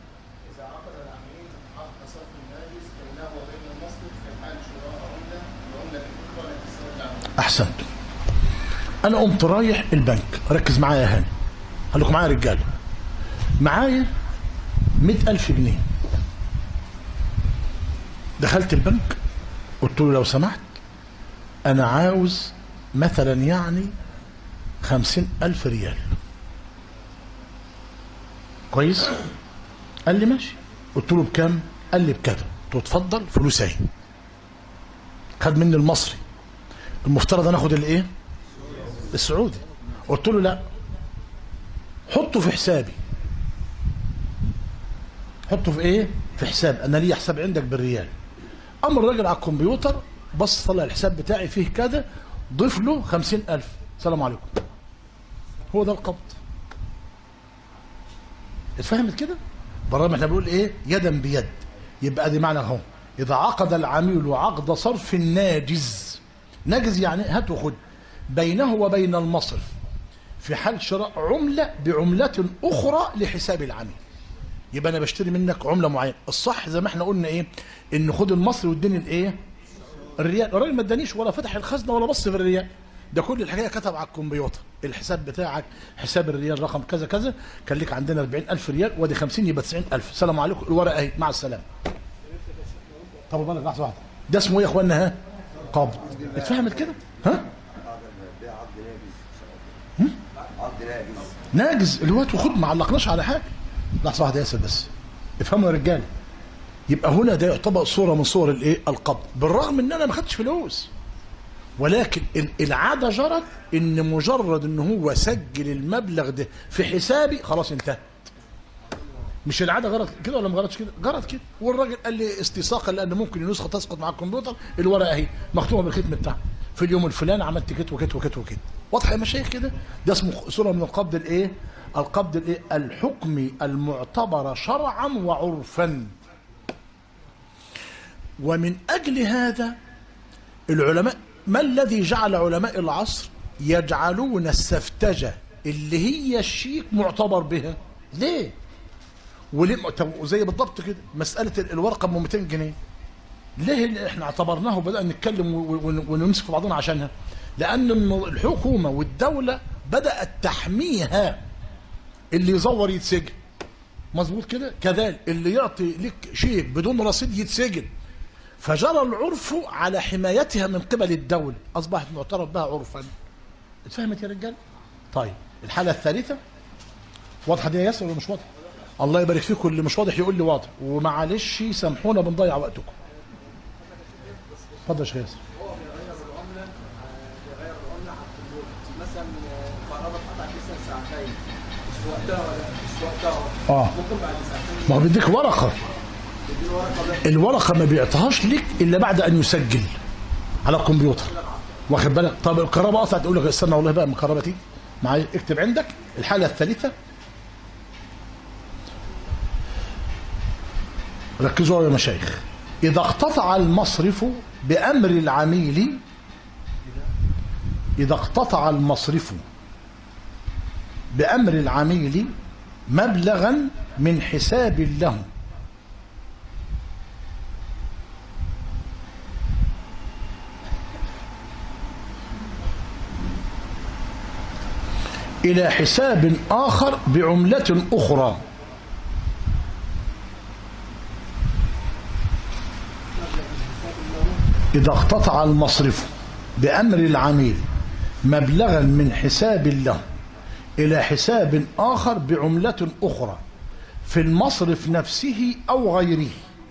احسنت انا قمت رايح البنك ركز معايا يا هاني خليكم معايا يا رجاله معايا مئة ألف جنيه دخلت البنك قلت له لو سمحت أنا عاوز مثلا يعني خمسين ألف ريال كويس قال لي ماشي قلت له بكام قال لي بكذا قلت له اتفضل فلوس اهي خد مني المصري المفترض انا اخد الايه السعودي قلت له لا حطه في حسابي حطه في ايه في حساب انا ليا حساب عندك بالريال اما الراجل على الكمبيوتر بص طلع الحساب بتاعي فيه كذا ضيف له خمسين ألف السلام عليكم هو ده القبض اتفهمت كده برغم احنا بنقول ايه يدا بيد يبقى دي معنى اهو اذا عقد العميل عقد صرف ناجز ناجز يعني هات وخد بينه وبين المصرف في حال شراء عملة بعملة أخرى لحساب العميل يبقى أنا بشتري منك عملة معينة الصح زي ما احنا قلنا إيه إن خد المصري واديني الإيه الريال الراجل ما ادانيش ولا فتح الخزنة ولا بص في الريال ده كل الحكايه كتب على الكمبيوتر الحساب بتاعك حساب الريال رقم كذا كذا كان ليك عندنا 40000 ريال وادي 50 يبقى 90000 السلام عليكم الورقه اهي مع السلامه طب بالك لحظه واحده ده اسمه ايه يا اخوانا ها قبض اتفهمت كده ها ناجز الوقت وخد ما علقناش على حاجه لحظه واحده يا ياسر بس افهموا يا رجاله يبقى هنا ده يعتبر صوره من صور الايه القبض بالرغم ان انا ما خدتش فلوس ولكن ال- العاده جرت ان مجرد ان هو سجل المبلغ ده في حسابي خلاص انتهى مش العاده غلط كده ولا ما غلطش كده غلط كده والراجل قال لي استيثاقا لان ممكن النسخه تسقط مع الكمبيوتر الورقه اهي مختومه بالختم بتاعها في اليوم الفلاني عملت كده وكده وكده وكده واضحه يا مشايخ كده ده اسمه صوره من القبض الايه القبض الايه الحكمي المعتبر شرعا وعرفا ومن اجل هذا العلماء ما الذي جعل علماء العصر يجعلون السفتجة اللي هي الشيك معتبر بها ليه وليه طب زي بالضبط كده مسألة ال- الورقة ب 200 جنيه ليه اللي احنا اعتبرناه وبدأنا نتكلم و- و- ونمسك في بعضنا عشانها لأن الم- الحكومة والدولة بدأت تحميها اللي يزور يتسجن مظبوط كده كذلك اللي يعطي لك شيك بدون رصيد يتسجن فجرى العرف على حمايتها من قبل الدولة أصبحت معترف بها عرفا اتفهمت يا رجال طيب الحالة الثالثة واضحة دي يا ياسر ولا مش واضحة الله يبارك فيكم اللي مش واضح يقول لي واضح ومعلش سامحونا بنضيع وقتكم اتفضل يا شيخ ياسر مثلا الكهرباء اتقطعت مثلا ساعتين مش وقتها ولا مش وقتها اه ممكن بعد ساعتين ما هو بيديك ورقة تديله ورقه ده الورقة ما بيعطيهاش لك إلا بعد أن يسجل على الكمبيوتر واخد بالك طب الكهرباء قطعت تقول لك استنى والله بقى من الكهرباء تيجي معايا اكتب عندك الحالة الثالثة ركزوا يا مشايخ إذا اقتطع المصرف بأمر العميل إذا اقتطع المصرف بأمر العميل مبلغا من حساب له إلى حساب آخر بعملة أخرى إذا اقتطع المصرف بأمر العميل مبلغا من حساب له إلى حساب آخر بعملة أخرى في المصرف نفسه أو غيره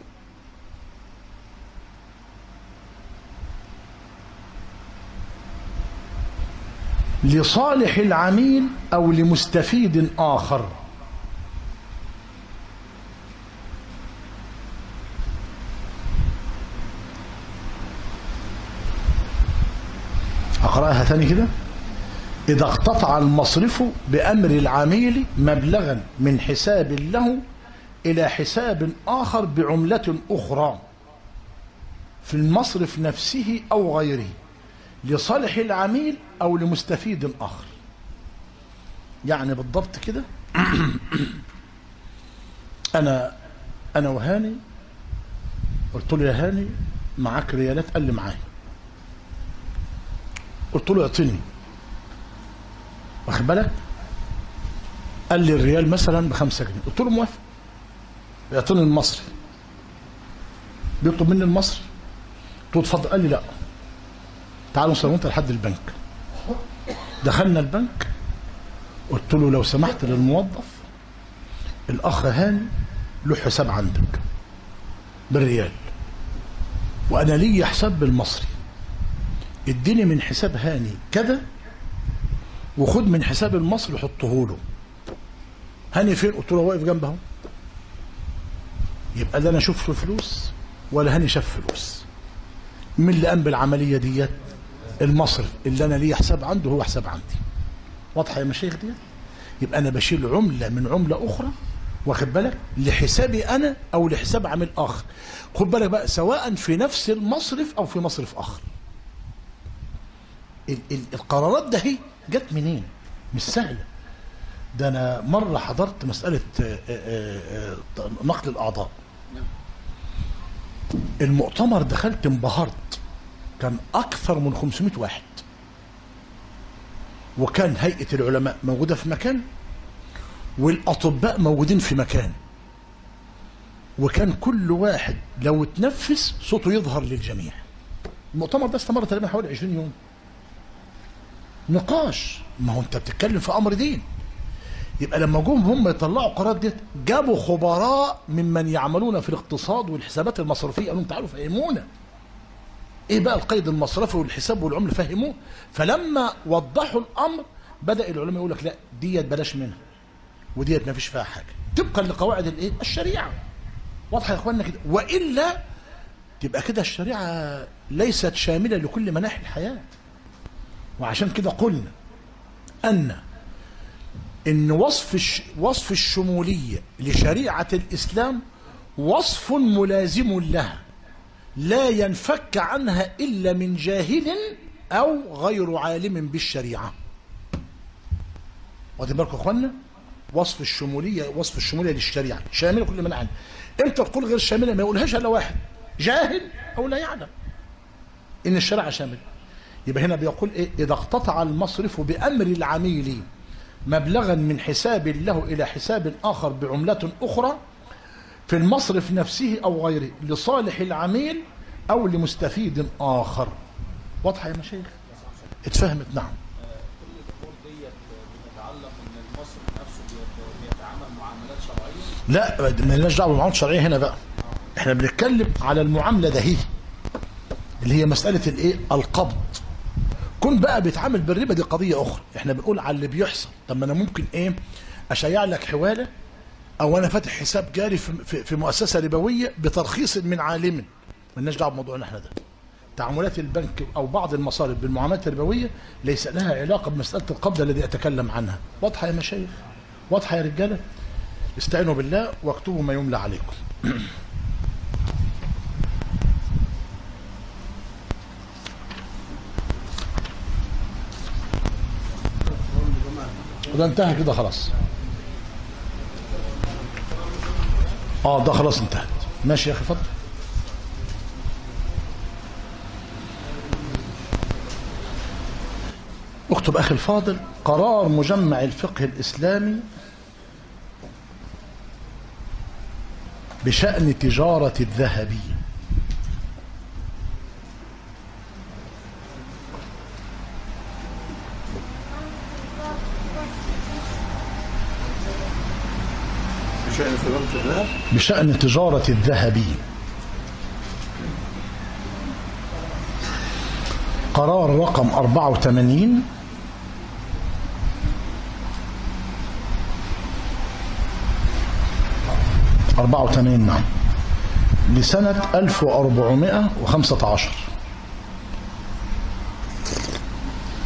لصالح العميل أو لمستفيد آخر اقراها تاني كده إذا اقتطع المصرف بأمر العميل مبلغا من حساب له إلى حساب آخر بعملة أخرى في المصرف نفسه أو غيره لصالح العميل أو لمستفيد آخر يعني بالضبط كده أنا أنا وهاني قلت له يا هاني معاك ريالات قال لي معايا قلت له اعطيني واخد بالك قال لي الريال مثلا بخمسة جنيه قلت له موافق يعطيني المصري بيطلب مني المصري قلت له اتفضل قال لي لا تعال نوصل وانت لحد البنك دخلنا البنك قلت له لو سمحت للموظف الاخ هاني له حساب عندك بالريال وانا لي حساب بالمصري اديني من حساب هاني كذا وخد من حساب المصري حطه له هاني فين قلت له واقف جنبه اهو يبقى لا انا اشوف له فلوس ولا هاني شاف فلوس مين اللي قام بالعمليه ديت المصرف اللي انا ليه حساب عنده هو حساب عندي واضحه يا مشايخ ديت يبقى انا بشيل عمله من عمله اخرى واخد بالك لحسابي انا او لحساب عامل اخر خد بالك بقى سواء في نفس المصرف او في مصرف اخر ال ال القرارات ده هي جت منين مش سهله ده انا مره حضرت مساله آه، آه، آه، نقل الاعضاء المؤتمر دخلت انبهرت كان اكثر من 500 واحد وكان هيئه العلماء موجوده في مكان والاطباء موجودين في مكان وكان كل واحد لو اتنفس صوته يظهر للجميع المؤتمر ده استمر تقريبا حوالي 20 يوم نقاش ما هو انت بتتكلم في امر دين يبقى لما جم هم يطلعوا قرارات ديت جابوا خبراء ممن يعملون في الاقتصاد والحسابات المصرفيه قالوا لهم تعالوا فهمونا ايه بقى القيد المصرفي والحساب والعمله فهموه فلما وضحوا الامر بدا العلماء يقول لك لا ديت بلاش منها وديت ما فيش فيها حاجه طبقا لقواعد الايه الشريعه واضحه يا اخوانا كده والا تبقى كده الشريعه ليست شامله لكل مناحي الحياه وعشان كده قلنا ان ان وصف الش... وصف الشموليه لشريعه الاسلام وصف ملازم لها لا ينفك عنها الا من جاهل او غير عالم بالشريعه واخدين بالكم يا اخوانا وصف الشموليه وصف الشموليه للشريعه شامله كل من عنه امتى تقول غير شامله ما يقولهاش الا واحد جاهل او لا يعلم ان الشريعه شامله يبقى هنا بيقول ايه اذا اقتطع المصرف بامر العميل مبلغا من حساب له الى حساب اخر بعمله اخرى في المصرف نفسه او غيره لصالح العميل او لمستفيد اخر واضحه يا مشايخ اتفهمت نعم كل الامور ديت بتتعلق ان المصرف نفسه بيت- بيتعامل معاملات شرعيه لا مالناش دعوه بالمعامله الشرعيه هنا بقى احنا بنتكلم على المعامله ده هي اللي هي مساله الايه القبض كن بقى بيتعامل بالربا دي قضيه اخرى احنا بنقول على اللي بيحصل طب ما انا ممكن ايه اشيع لك حواله او انا فاتح حساب جاري في, في, في مؤسسه ربويه بترخيص من عالم مالناش دعوه بموضوعنا احنا ده تعاملات البنك او بعض المصارف بالمعاملات الربويه ليس لها علاقه بمساله القبض الذي اتكلم عنها واضحه يا مشايخ واضحه يا رجاله استعينوا بالله واكتبوا ما يملى عليكم وده انتهى كده خلاص اه ده خلاص انتهت ماشي يا اخي اتفضل اكتب اخي الفاضل قرار مجمع الفقه الاسلامي بشأن تجارة الذهب بشأن تجارة الذهب بشأن تجارة الذهب قرار رقم 84 84 نعم لسنة 1415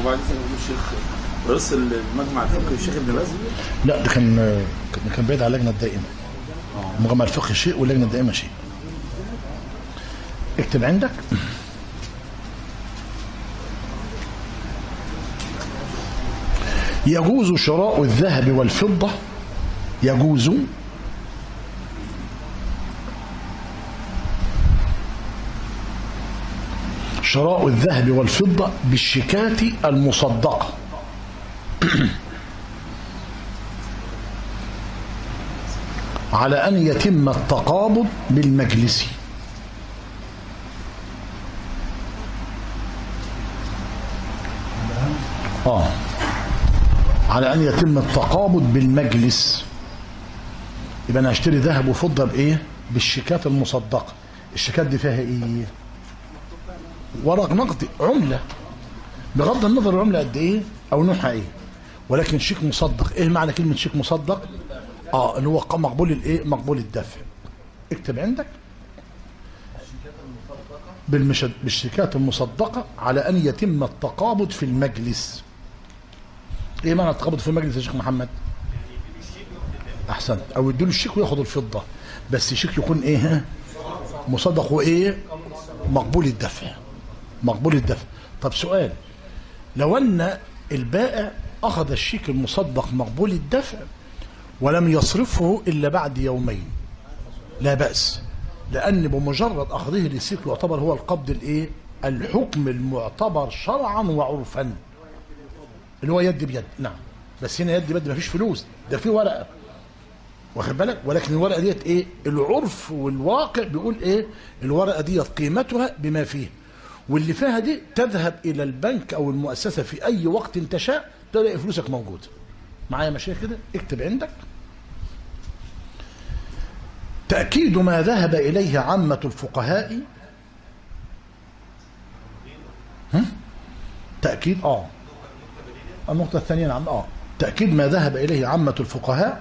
وبعد كده يقول الشيخ رئيس المجمع الفقهي الشيخ ابن باز لا ده كان كان- كان بعيد على اللجنه الدائمه مجمع الفقه شيء واللجنه الدائمه شيء اكتب عندك يجوز شراء الذهب والفضة يجوز شراء الذهب والفضة بالشيكات المصدقة على أن يتم التقابض بالمجلس آه على أن يتم التقابض بالمجلس يبقى أنا هشتري ذهب وفضة بإيه؟ بالشيكات المصدقة الشيكات دي فيها إيه؟ ورق نقدي عملة بغض النظر العملة قد إيه أو نوعها إيه ولكن شيك مصدق إيه معنى كلمة شيك مصدق؟ اه اللي هو ق- مقبول الايه مقبول الدفع اكتب عندك بالمشد بالشيكات المصدقه على ان يتم التقابض في المجلس ايه معنى التقابض في المجلس يا شيخ محمد احسنت او يديله الشيك وياخد الفضه بس الشيك يكون ايه ها؟ مصدق وايه مقبول الدفع مقبول الدفع طب سؤال لو ان البائع اخذ الشيك المصدق مقبول الدفع ولم يصرفه إلا بعد يومين لا بأس لأن بمجرد أخذه للسيك يعتبر هو القبض الإيه الحكم المعتبر شرعا وعرفا اللي هو يد بيد نعم بس هنا يد بيد مفيش فلوس ده في ورقة واخد بالك ولكن الورقة ديت إيه العرف والواقع بيقول إيه الورقة ديت قيمتها بما فيها واللي فيها دي تذهب إلى البنك أو المؤسسة في أي وقت تشاء تلاقي فلوسك موجودة معايا مشايخ كده اكتب عندك تأكيد ما ذهب إليه عامة الفقهاء هم؟ تأكيد آه النقطة الثانية نعم آه تأكيد ما ذهب إليه عامة الفقهاء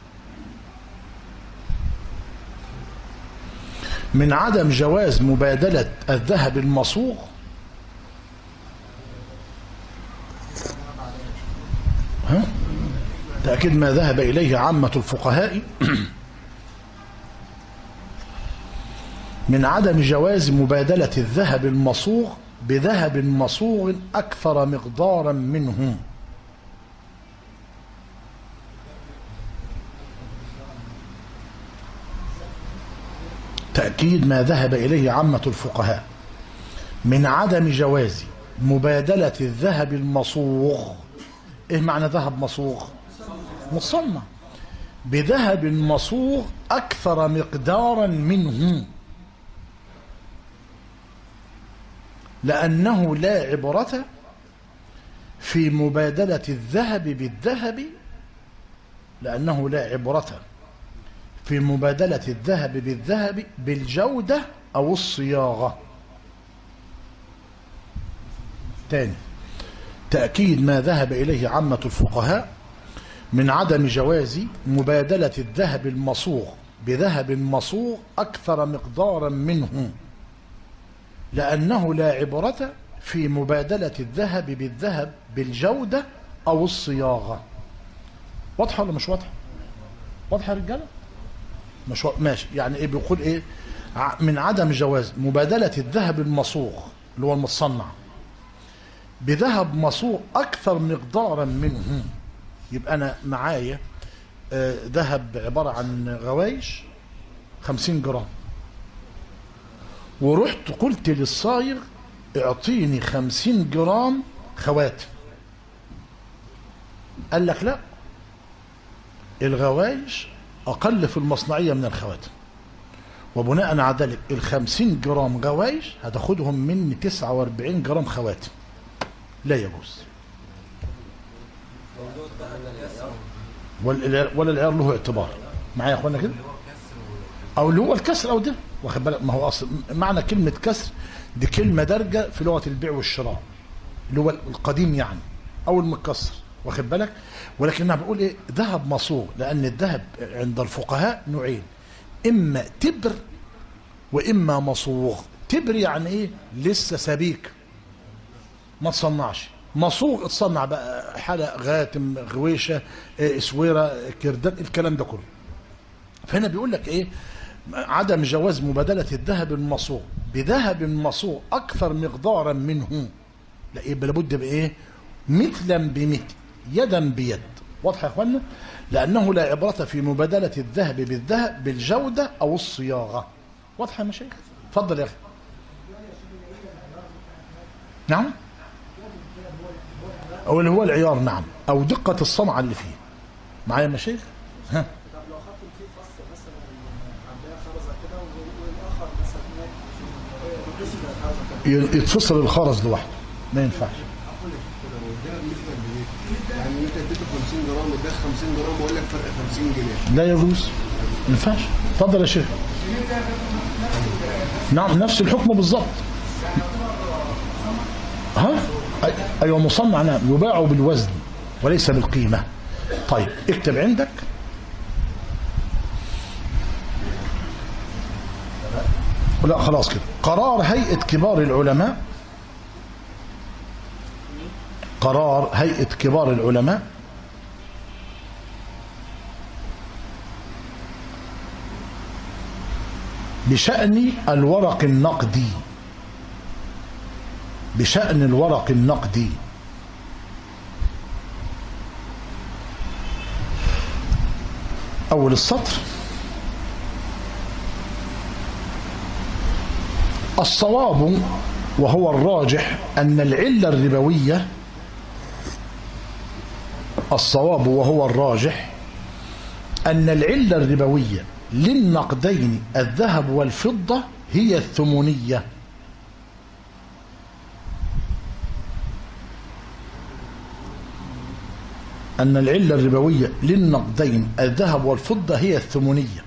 من عدم جواز مبادلة الذهب المصوغ ها؟ تأكيد ما ذهب إليه عامة الفقهاء من عدم جواز مبادلة الذهب المصوغ بذهب مصوغ أكثر مقدارا منه تأكيد ما ذهب إليه عامة الفقهاء من عدم جواز مبادلة الذهب المصوغ إيه معنى ذهب مصوغ مصنع بذهب مصوغ أكثر مقدارا منه لأنه لا عبرة في مبادلة الذهب بالذهب لأنه لا عبرة في مبادلة الذهب بالذهب بالجودة أو الصياغة تاني تأكيد ما ذهب إليه عامة الفقهاء من عدم جواز مبادلة الذهب المصوغ بذهب مصوغ أكثر مقدارا منه لأنه لا عبرة في مبادلة الذهب بالذهب بالجودة أو الصياغة واضحة ولا مش واضحة؟ واضحة يا رجالة؟ مش وا- ماشي يعني ايه بيقول ايه ع- من عدم جواز مبادلة الذهب المصوغ اللي هو المتصنع بذهب مصوغ أكثر مقدارا منه يبقى أنا معايا آه، ذهب عبارة عن غوايش 50 جرام ورحت قلت للصايغ اعطيني 50 جرام خواتم قال لك لا الغوايش أقل في المصنعية من الخواتم وبناء على ذلك ال 50 جرام غوايش هتاخدهم مني 49 جرام خواتم لا يجوز ولا ولا العيار له اعتبار معايا يا اخوانا كده او اللي هو الكسر او ده واخد بالك ما هو اصل معنى كلمه كسر دي كلمه دارجه في لغه البيع والشراء اللي هو القديم يعني او المتكسر واخد بالك ولكنها بقول ايه ذهب مصوغ لان الذهب عند الفقهاء نوعين اما تبر واما مصوغ تبر يعني ايه لسه سبيك ما تصنعش مصوغ اتصنع بقى حلق غاتم غويشه آه، اسوره كردان الكلام ده كله فهنا بيقول لك ايه عدم جواز مبادله الذهب المصوغ بذهب مصوغ اكثر مقدارا منه لا يبقى لابد بايه مثلا بمثل يدا بيد واضح يا اخوانا لانه لا عبره في مبادله الذهب بالذهب بالجوده او الصياغه واضحه يا مشايخ اتفضل يا اخي نعم او اللي هو العيار نعم او دقه الصنعه اللي فيه معايا يا مشايخ ها طب لو خدتم فيه فص مثلا عندها خرزه كده والاخر مثلا هناك مفيش خرزه كده يتفصل الخرز لوحده ما ينفعش والذهب مثلا بمثل يعني انت اديته 50 جرام وده 50 جرام واقول لك فرق 50 جنيه لا يجوز ما ينفعش اتفضل يا شيخ نعم نفس الحكم بالظبط ها أي- ايوه مصنع نعم يباع بالوزن وليس بالقيمه طيب اكتب عندك لا خلاص كده قرار هيئه كبار العلماء قرار هيئه كبار العلماء بشأن الورق النقدي بشأن الورق النقدي أول السطر الصواب وهو الراجح أن العلة الربوية الصواب وهو الراجح أن العلة الربوية للنقدين الذهب والفضة هي الثمنية أن العلة الربوية للنقدين الذهب والفضة هي الثمنية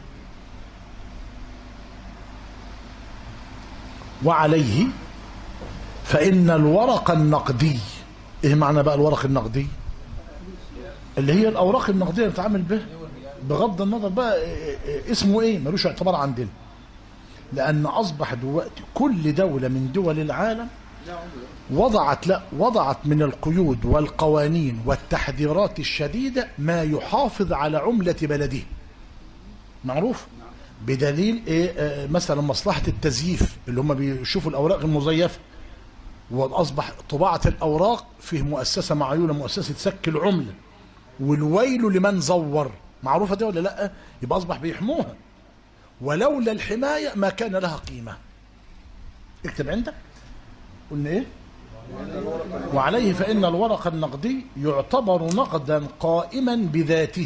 وعليه فإن الورق النقدي إيه معنى بقى الورق النقدي اللي هي الأوراق النقدية اللي بتتعامل بها بغض النظر بقى إيه- إيه- اسمه ايه ملوش اعتبار عندنا لان اصبح دلوقتي كل دوله من دول العالم وضعت لا وضعت من القيود والقوانين والتحذيرات الشديده ما يحافظ على عمله بلده معروف بدليل ايه آه، مثلا مصلحه التزييف اللي هم بيشوفوا الاوراق المزيفه واصبح طباعه الاوراق فيه مؤسسه معيونه مؤسسه سك العمله والويل لمن زور معروفة دي ولا لا يبقى أصبح بيحموها ولولا الحماية ما كان لها قيمة اكتب عندك قلنا ايه وعليه فإن الورق النقدي يعتبر نقدا قائما بذاته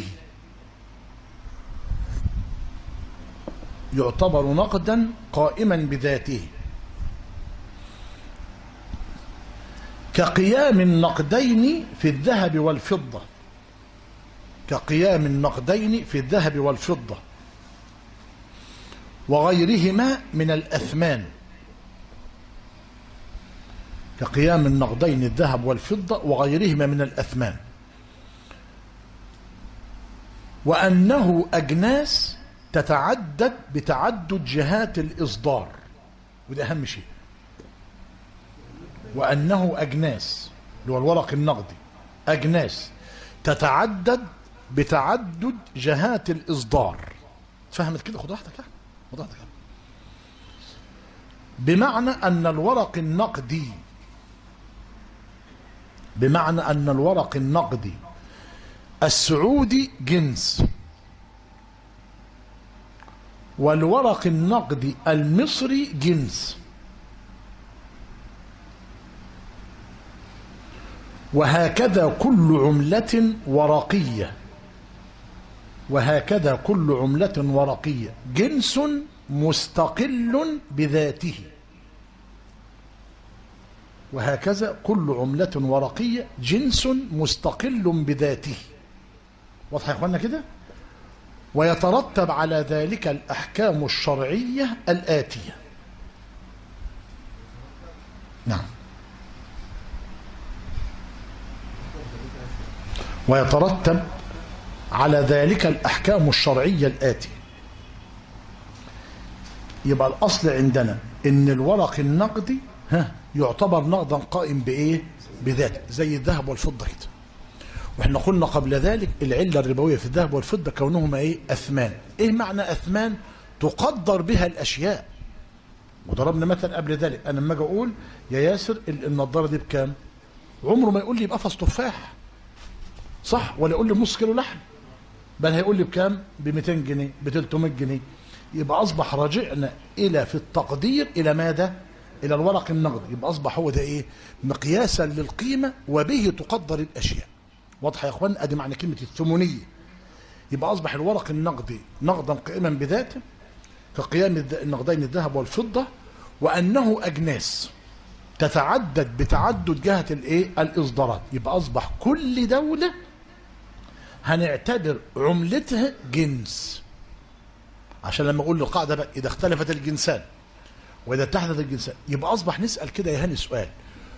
يعتبر نقدا قائما بذاته كقيام النقدين في الذهب والفضة كقيام النقدين في الذهب والفضة وغيرهما من الأثمان كقيام النقدين الذهب والفضة وغيرهما من الأثمان وأنه أجناس تتعدد بتعدد جهات الإصدار وده أهم شيء وأنه أجناس اللي هو الورق النقدي أجناس تتعدد بتعدد جهات الإصدار فهمت كده خد راحتك يعني خد راحتك يعني. بمعنى أن الورق النقدي بمعنى أن الورق النقدي السعودي جنس والورق النقدي المصري جنس وهكذا كل عملة ورقية وهكذا كل عملة ورقية جنس مستقل بذاته وهكذا كل عملة ورقية جنس مستقل بذاته واضح يا اخوانا كده ويترتب على ذلك الأحكام الشرعية الآتية نعم ويترتب على ذلك الأحكام الشرعية الآتية يبقى الأصل عندنا إن الورق النقدي ها يعتبر نقدا قائم بإيه بذاته زي الذهب والفضة كده واحنا قلنا قبل ذلك العلة الربوية في الذهب والفضة كونهما ايه أثمان ايه معنى أثمان تقدر بها الأشياء وضربنا مثل قبل ذلك انا لما اجي اقول يا ياسر ال- النضاره دي بكام عمره ما يقول لي بقفص تفاح صح ولا يقول لي بنص كيلو لحم بل هيقول لي بكام ب 200 جنيه ب 300 جنيه يبقى اصبح راجعنا الى في التقدير الى ماذا الى الورق النقدي يبقى اصبح هو ده ايه مقياسا للقيمه وبه تقدر الاشياء واضحه يا اخوان ادي معنى كلمه الثمنيه يبقى اصبح الورق النقدي نقدا قائما بذاته كقيام الذ- النقدين الذهب والفضة وأنه أجناس تتعدد بتعدد جهة الايه الإصدارات يبقى أصبح كل دولة هنعتبر عملتها جنس عشان لما أقول القاعدة بقى إذا اختلفت الجنسان وإذا اتحدت الجنسان يبقى أصبح نسأل كده يا هاني سؤال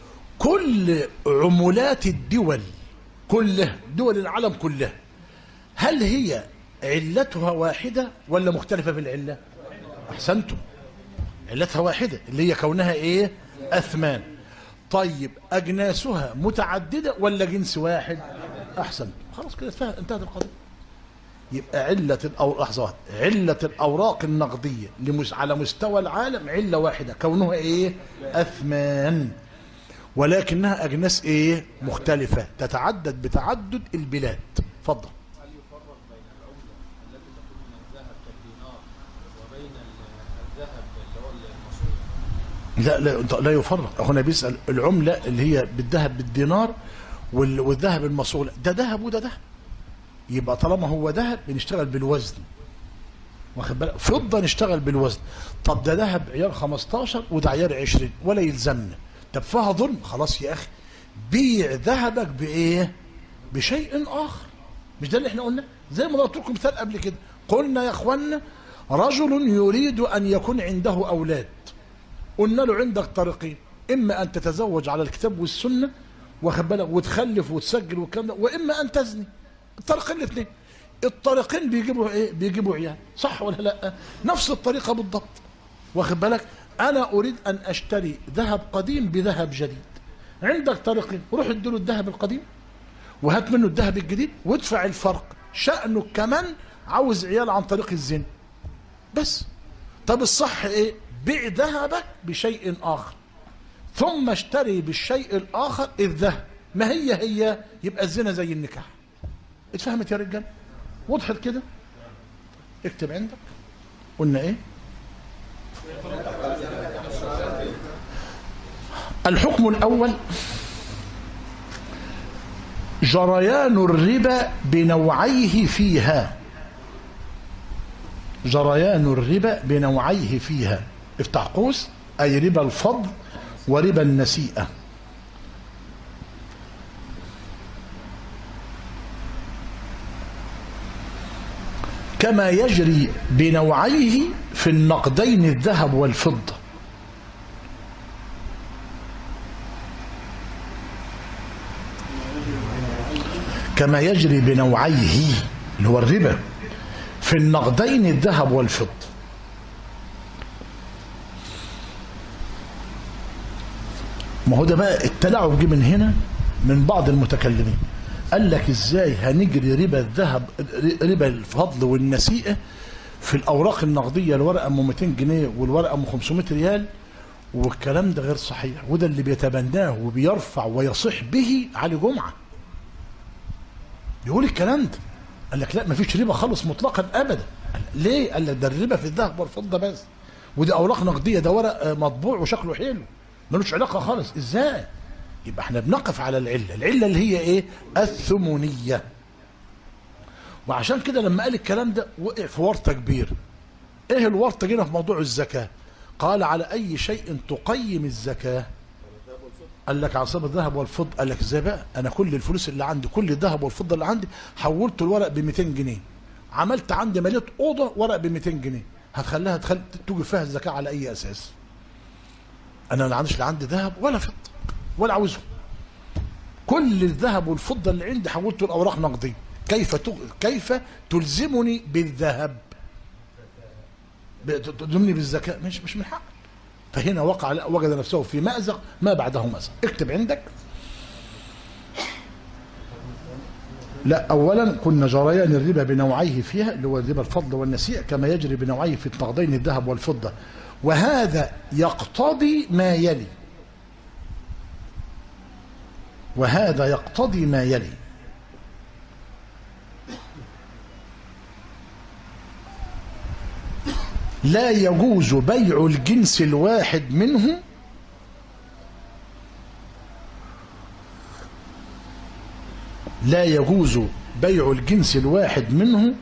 كل عملات الدول كلها دول العالم كلها هل هي علتها واحدة ولا مختلفة في العلة أحسنتم علتها واحدة اللي هي كونها إيه أثمان طيب أجناسها متعددة ولا جنس واحد أحسن خلاص كده اتفهم- انتهت القضية يبقى علة الأوراق لحظة واحدة. علة الأوراق النقدية لمس... على مستوى العالم علة واحدة كونها إيه أثمان ولكنها أجناس إيه مختلفة تتعدد بتعدد البلاد اتفضل هل يفرق بين العملة التي تكون من الذهب كالدينار وبين ال- الذهب اللي هو المصروف؟ لا لا انت- لا يفرق هنا بيسأل العملة اللي هي بالذهب بالدينار وال- والذهب المصول ده ذهب وده ذهب يبقى طالما هو ذهب بنشتغل بالوزن واخد بالك فضة نشتغل بالوزن طب ده ذهب عيار 15 وده عيار 20 ولا يلزمنا طب فيها ظلم خلاص يا اخي بيع ذهبك بايه بشيء اخر مش ده اللي احنا قلنا زي ما ضربت لكم مثال قبل كده قلنا يا اخوانا رجل يريد ان يكون عنده اولاد قلنا له عندك طريقين اما ان تتزوج على الكتاب والسنه واخد بالك وتخلف وتسجل والكلام ده واما ان تزني الطريقين الاثنين الطريقين بيجيبوا ايه بيجيبوا عيال صح ولا لا نفس الطريقه بالضبط واخد بالك انا اريد ان اشتري ذهب قديم بذهب جديد عندك طريقين روح اديله الذهب القديم وهات منه الذهب الجديد وادفع الفرق شأنه كمان عاوز عيال عن طريق الزنا بس طب الصح ايه بيع ذهبك بشيء اخر ثم اشتري بالشيء الاخر الذهب ما هي هي يبقى الزنا زي النكاح اتفهمت يا رجال وضحت كده اكتب عندك قلنا ايه الحكم الاول جريان الربا بنوعيه فيها جريان الربا بنوعيه فيها افتح قوس أي ربا الفضل وربا النسيئة كما يجري بنوعيه في النقدين الذهب والفضة كما يجري بنوعيه اللي هو الربا في النقدين الذهب والفضة ما هو ده بقى التلاعب جه من هنا من بعض المتكلمين قال لك ازاي هنجري ربا الذهب ربا الفضل والنسيئه في الاوراق النقديه الورقه ام 200 جنيه والورقه ام 500 ريال والكلام ده غير صحيح وده اللي بيتبناه وبيرفع ويصح به علي جمعه بيقول الكلام ده قال لك لا ما فيش ربا خالص مطلقا ابدا قال ليه قال لك ده الربا في الذهب والفضه بس ودي اوراق نقديه ده ورق آه، مطبوع وشكله حلو ملوش علاقه خالص ازاي يبقى احنا بنقف على العله العله اللي هي ايه الثمنيه وعشان كده لما قال الكلام ده وقع في ورطه كبير ايه الورطه هنا في موضوع الزكاه قال على اي شيء تقيم الزكاه قال لك عصابة الذهب والفضة قال لك ازاي بقى انا كل الفلوس اللي عندي كل الذهب والفضة اللي عندي حولت الورق ب 200 جنيه عملت عندي مليت اوضه ورق ب 200 جنيه هتخليها تخل... توجب فيها الزكاه على اي اساس انا لا عنديش لا عندي ذهب ولا فضه ولا عاوزهم كل الذهب والفضه اللي عندي حولته لاوراق نقديه كيف تغ... كيف تلزمني بالذهب ب- ت- تلزمني بالزكاه مش مش من حق فهنا وقع وجد نفسه في مأزق ما بعده مأزق اكتب عندك لا اولا كنا جريان الربا بنوعيه فيها اللي هو الربا الفضل والنسيء كما يجري بنوعيه في النقدين الذهب والفضه وهذا يقتضي ما يلي وهذا يقتضي ما يلي لا يجوز بيع الجنس الواحد منه لا يجوز بيع الجنس الواحد منه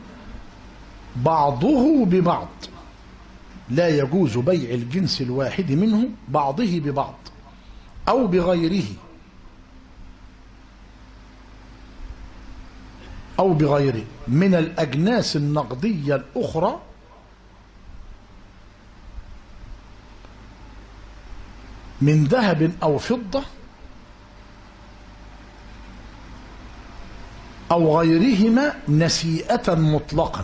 بعضه ببعض لا يجوز بيع الجنس الواحد منه بعضه ببعض أو بغيره أو بغيره من الأجناس النقدية الأخرى من ذهب أو فضة أو غيرهما نسيئة مطلقا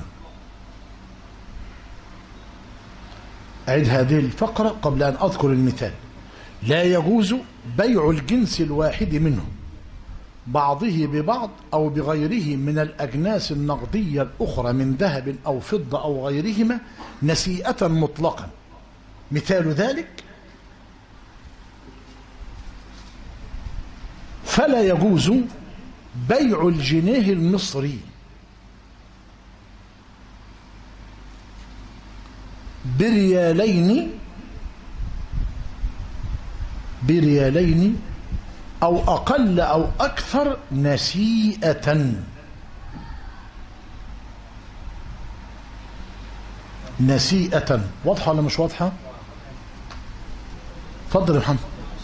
أعيد هذه الفقرة قبل أن أذكر المثال لا يجوز بيع الجنس الواحد منه بعضه ببعض أو بغيره من الأجناس النقدية الأخرى من ذهب أو فضة أو غيرهما نسيئة مطلقا مثال ذلك فلا يجوز بيع الجنيه المصري بريالين بريالين أو أقل أو أكثر نسيئة نسيئة واضحة ولا مش واضحة؟ اتفضل يا محمد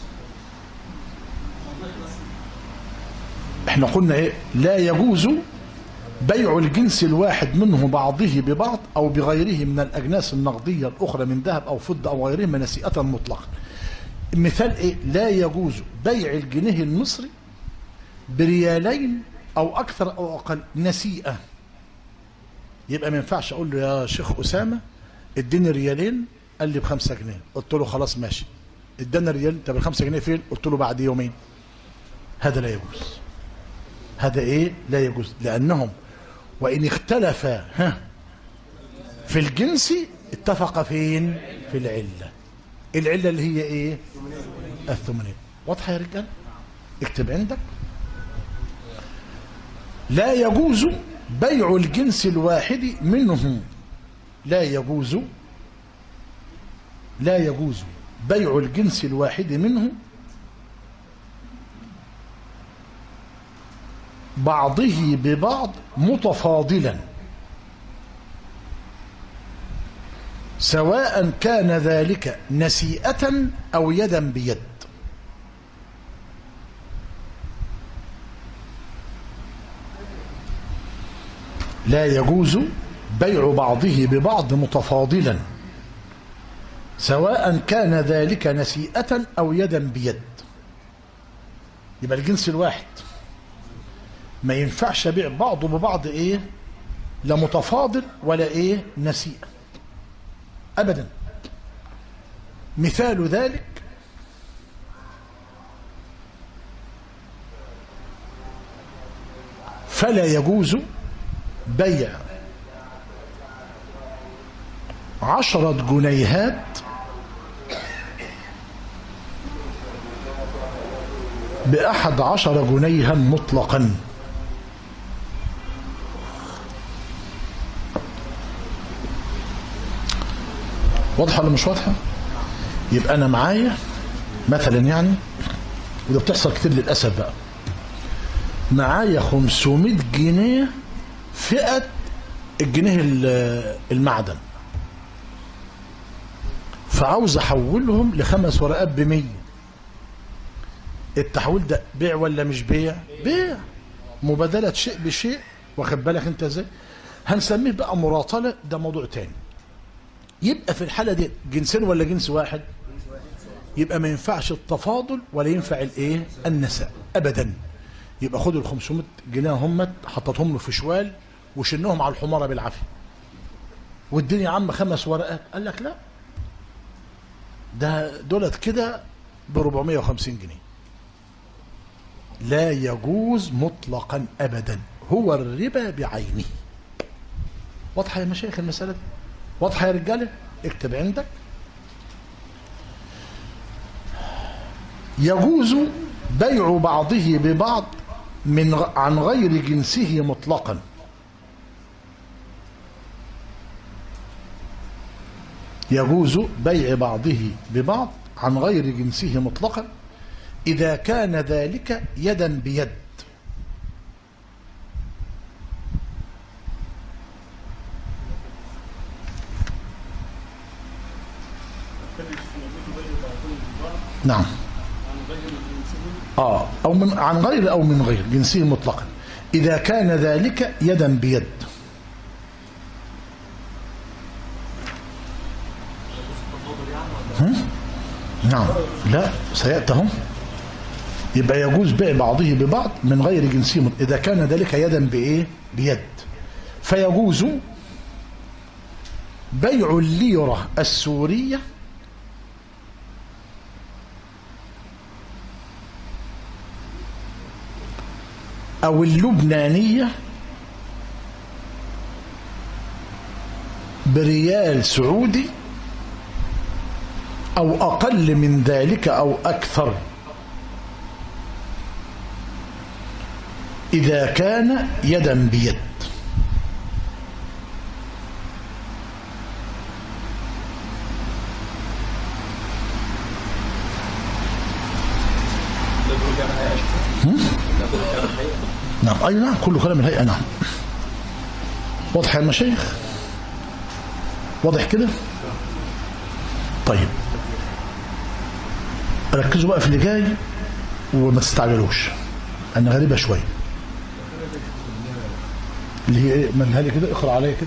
احنا قلنا ايه لا يجوز بيع الجنس الواحد منه بعضه ببعض او بغيره من الاجناس النقديه الاخرى من ذهب او فضه او غيره من نسيئه مطلقا مثال ايه لا يجوز بيع الجنيه المصري بريالين او اكثر او اقل نسيئه يبقى ما ينفعش اقول له يا شيخ اسامه اديني ريالين قال لي بخمسة جنيه قلت له خلاص ماشي ادانا ريال طب الخمسة جنيه فين قلت له بعد يومين هذا لا يجوز هذا ايه لا يجوز لانهم وان اختلفا ها في الجنس اتفق فين في العله العله اللي هي ايه الثمانين واضحه يا رجال اكتب عندك لا يجوز بيع الجنس الواحد منه لا يجوز لا يجوز بيع الجنس الواحد منه بعضه ببعض متفاضلا سواء كان ذلك نسيئة أو يدا بيد لا يجوز بيع بعضه ببعض متفاضلا سواء كان ذلك نسيئة أو يدا بيد يبقى الجنس الواحد ما ينفعش بيع بعضه ببعض ايه لا متفاضل ولا ايه نسيء ابدا مثال ذلك فلا يجوز بيع عشرة جنيهات بأحد عشر جنيها مطلقا واضحة ولا مش واضحة يبقى أنا معايا مثلا يعني وده بتحصل كتير للأسف بقى معايا 500 جنيه فئة الجنيه ال- المعدن فعاوز احولهم لخمس ورقات ب 100 التحويل ده بيع ولا مش بيع بيع مبادلة شيء بشيء واخد بالك انت ازاي هنسميه بقى مراطلة ده موضوع تاني يبقى في الحالة دي جنسين ولا جنس واحد يبقى ما ينفعش التفاضل ولا ينفع الايه النساء ابدا يبقى خد ال 500 جنيه هم حطتهم له في شوال وشنهم على الحماره بالعافيه والدنيا يا عم خمس ورقات قال لك لا ده دولت كده ب 450 جنيه لا يجوز مطلقا ابدا هو الربا بعينه واضحة يا مشايخ المسألة دي واضحة يا رجالة اكتب عندك يجوز بيع بعضه ببعض من غ- عن غير جنسه مطلقا يجوز بيع بعضه ببعض عن غير جنسه مطلقا إذا كان ذلك يدا بيد نعم آه أو من عن غير أو من غير جنسه مطلقا إذا كان ذلك يدا بيد هم؟ نعم لا سيأتي هم يبقى يجوز بيع بعضه ببعض من غير جنسه مط- إذا كان ذلك يدا بإيه بيد فيجوز بيع الليرة السورية أو اللبنانية بريال سعودي أو أقل من ذلك أو أكثر إذا كان يدا بيد ده بيقول كلام الهيئة ده بيقول كلام الهيئة نعم أي نعم كل كلام الهيئة نعم واضح يا مشايخ واضح كده طيب ركزوا بقى في اللي جاي وما تستعجلوش أنا غريبة شوية اللي هي ايه مالها لي كده اقرا عليا كده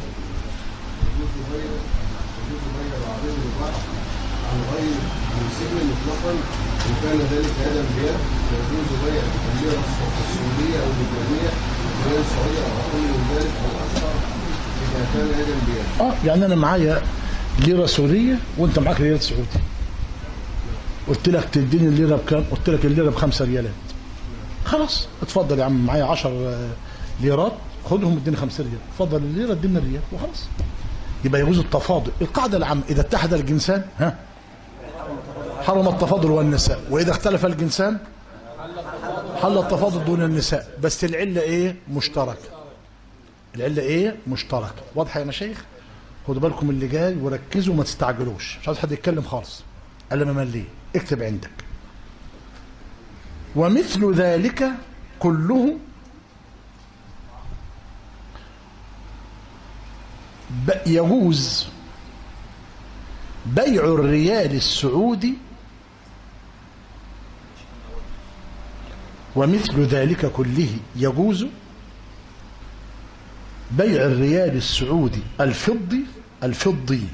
عن غير مسلم مطلقا وكان ذلك يدا بيد يجوز بيع الليره السعوديه او اللبنانيه غير السعوديه او اقل من ذلك او اكثر اذا كان يدا بيد اه يعني انا معايا ليره سوريه وانت معاك ريال سعودي قلت لك تديني الليره بكام قلت لك الليره بخمسة ريالات خلاص اتفضل يا عم معايا 10 ليرات خدهم اديني 5 ريال اتفضل الليره اديني الريال وخلاص يبقى يجوز التفاضل القاعده العامه اذا اتحد الجنسان ها حرم التفاضل والنساء واذا اختلف الجنسان حل التفاضل دون النساء بس العله ايه مشتركه العله ايه مشتركه واضحه يا مشايخ خدوا بالكم اللي جاي وركزوا وما تستعجلوش مش عايز حد يتكلم خالص الا ما مليه اكتب عندك ومثل ذلك كله ب- يجوز بيع الريال السعودي ومثل ذلك كله يجوز بيع الريال السعودي الفضي الفضي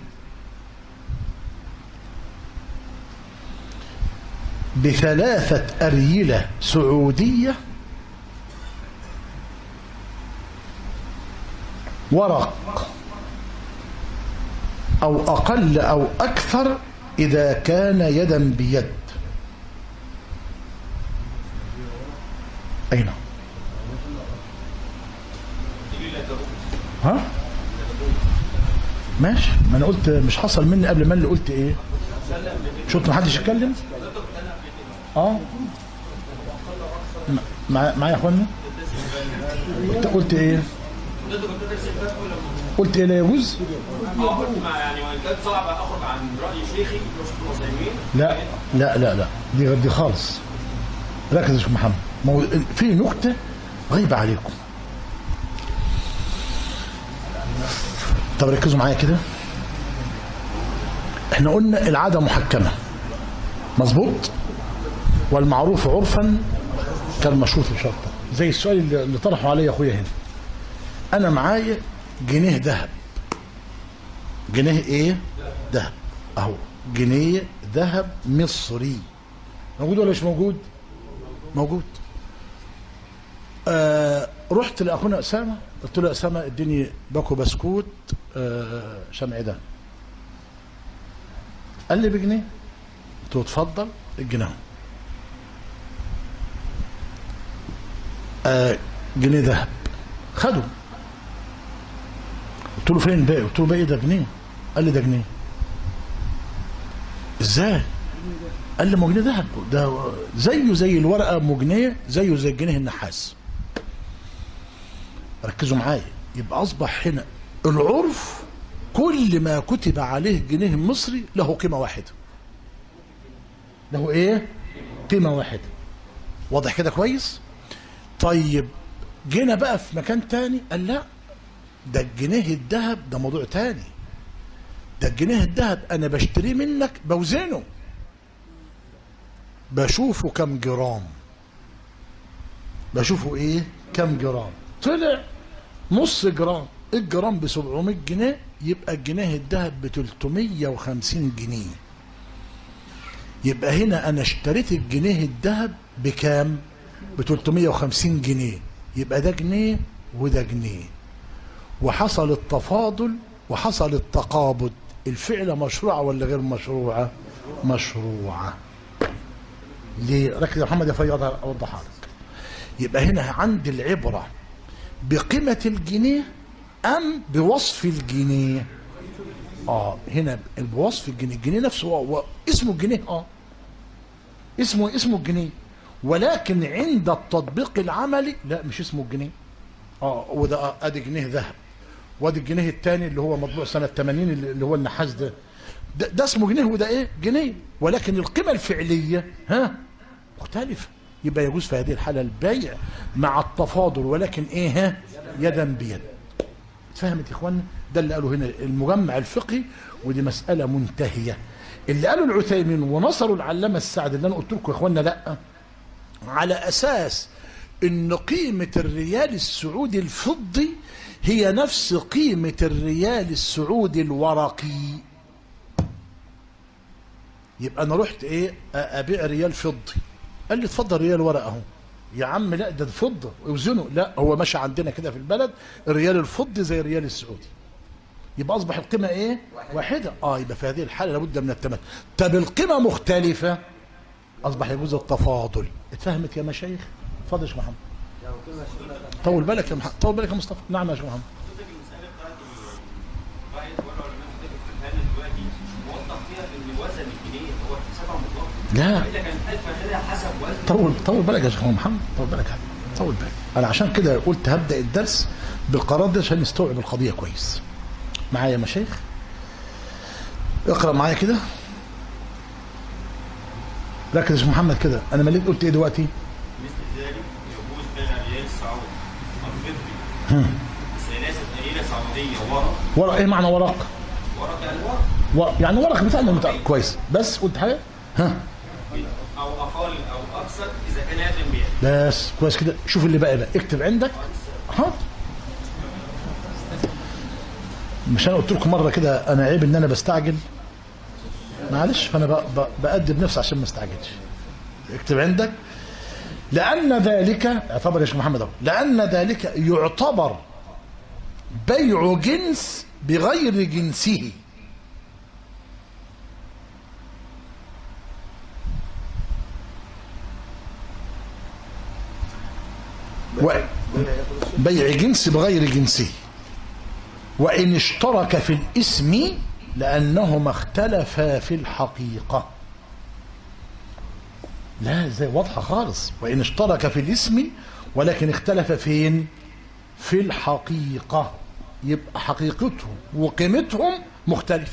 بثلاثة أريلة سعودية ورق أو أقل أو أكثر إذا كان يدا بيد أين ها ماشي ما انا قلت مش حصل مني قبل ما اللي قلت ايه شفت ما حدش يتكلم اه م- مع معايا يا اخوانا قلت, قلت ايه قلت ايه لا يجوز اه قلت مع يعني وان كان صعب اخرج عن راي شيخي مش المسلمين لا لا لا لا دي دي خالص ركز يا شيخ محمد ما هو في نكته غايبه عليكم طب ركزوا معايا كده احنا قلنا العاده محكمه مظبوط والمعروف عرفا كالمشروط شرطا زي السؤال اللي اللي طرحه عليا اخويا هنا انا معايا جنيه ذهب جنيه ايه ذهب اهو جنيه ذهب مصري موجود ولا مش موجود موجود آه رحت لاخونا اسامه قلت له يا اسامه اديني باكو بسكوت آه شمعدان قال لي بجنيه قلت له اتفضل الجنيه اهو. آه جنيه ذهب خده قلت له فين الباقي قلت له باقي ده جنيه قال لي ده جنيه ازاي قال لي ما هو جنيه ذهب ده زيه زي الورقه ام جنيه زيه زي الجنيه النحاس ركزوا معايا يبقى اصبح هنا العرف كل ما كتب عليه جنيه مصري له قيمه واحده له ايه قيمه واحده واضح كده كويس طيب جينا بقى في مكان تاني قال لا ده الجنيه الذهب ده موضوع تاني ده الجنيه الذهب انا بشتريه منك بوزنه بشوفه كم جرام بشوفه ايه كم جرام طلع نص جرام الجرام ب 700 جنيه يبقى الجنيه الذهب ب 350 جنيه يبقى هنا انا اشتريت الجنيه الذهب بكام ب 350 جنيه يبقى ده جنيه وده جنيه وحصل التفاضل وحصل التقابض الفعل مشروعة ولا غير مشروعة مشروعة ليه ركز يا محمد يا فياض اوضحها لك يبقى هنا عندي العبرة بقيمة الجنيه أم بوصف الجنيه اه هنا بوصف الجنيه الجنيه نفسه هو هو اسمه الجنيه اه اسمه اسمه الجنيه ولكن عند التطبيق العملي لا مش اسمه الجنيه اه وده آه، ادي جنيه ذهب وادي الجنيه الثاني اللي هو مطبوع سنه 80 اللي اللي هو النحاس ده ده, ده اسمه جنيه وده ايه جنيه ولكن القيمه الفعليه ها مختلفه يبقى يجوز في هذه الحاله البيع مع التفاضل ولكن ايه ها يدا بيد فهمت يا اخوانا ده اللي قالوا هنا المجمع الفقهي ودي مساله منتهيه اللي قالوا العثيمين ونصروا العلامه السعد اللي انا قلت لكم يا اخوانا لا على اساس ان قيمه الريال السعودي الفضي هي نفس قيمه الريال السعودي الورقي يبقى انا رحت ايه أ- ابيع ريال فضي قال لي اتفضل ريال ورق اهو يا عم لا ده فضه اوزنه لا هو ماشي عندنا كده في البلد الريال الفضي زي الريال السعودي يبقى اصبح القيمه ايه واحده اه يبقى في هذه الحاله لابد من التماثل طب القيمه مختلفه اصبح يجوز التفاضل اتفهمت يا مشايخ اتفضل يا شيخ محمد طول بالك يا محمد طول بالك يا مصطفى نعم يا شيخ محمد لا طول طول بالك يا شيخ محمد طول بالك يا حبيبي. طول بالك انا عشان كده قلت هبدا الدرس بالقرار ده عشان نستوعب القضيه كويس معايا يا مشايخ اقرا معايا كده ركز يا شيخ محمد كده انا مليت قلت ايه دلوقتي مثل ذلك يجوز بيع الريال السعودي الفضي سلاسة قليلة سعودية ورق ورق ايه معنى ورق ورق يعني ورق ورق يعني ورق بتاعنا المتع... كويس بس قلت حاجه ها أو أقل أو أكثر إذا كان هذا البيع بس كويس كده شوف اللي بقى بقى اكتب عندك حاضر مش انا قلت لكم مره كده انا عيب ان انا بستعجل معلش فانا ب- ب- بأدب نفسي عشان ما استعجلش اكتب عندك لأن ذلك اعتبر يا شيخ محمد اهو لأن ذلك يعتبر بيع جنس بغير جنسه و... بيع جنس بغير جنسه وإن اشترك في الاسم لأنهما اختلفا في الحقيقة لا زي واضحة خالص وإن اشترك في الاسم ولكن اختلف فين في الحقيقة يبقى حقيقتهم وقيمتهم مختلفة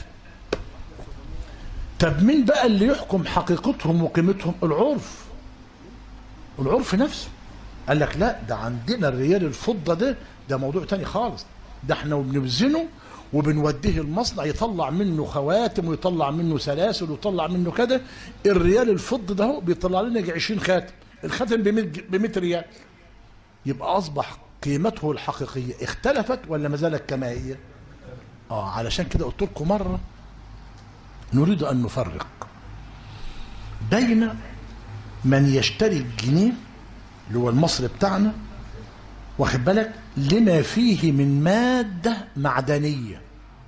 طب مين بقى اللي يحكم حقيقتهم وقيمتهم العرف العرف نفسه قال لك لا ده عندنا الريال الفضة ده ده موضوع تاني خالص ده احنا بنوزنه وبنوديه المصنع يطلع منه خواتم ويطلع منه سلاسل ويطلع منه كده الريال الفضة ده هو بيطلع لنا يجي 20 خاتم الخاتم ب 100 ريال يبقى اصبح قيمته الحقيقيه اختلفت ولا ما زالت كما هي اه علشان كده قلت لكم مره نريد ان نفرق بين من يشتري الجنيه اللي هو المصري بتاعنا واخد بالك لما فيه من ماده معدنيه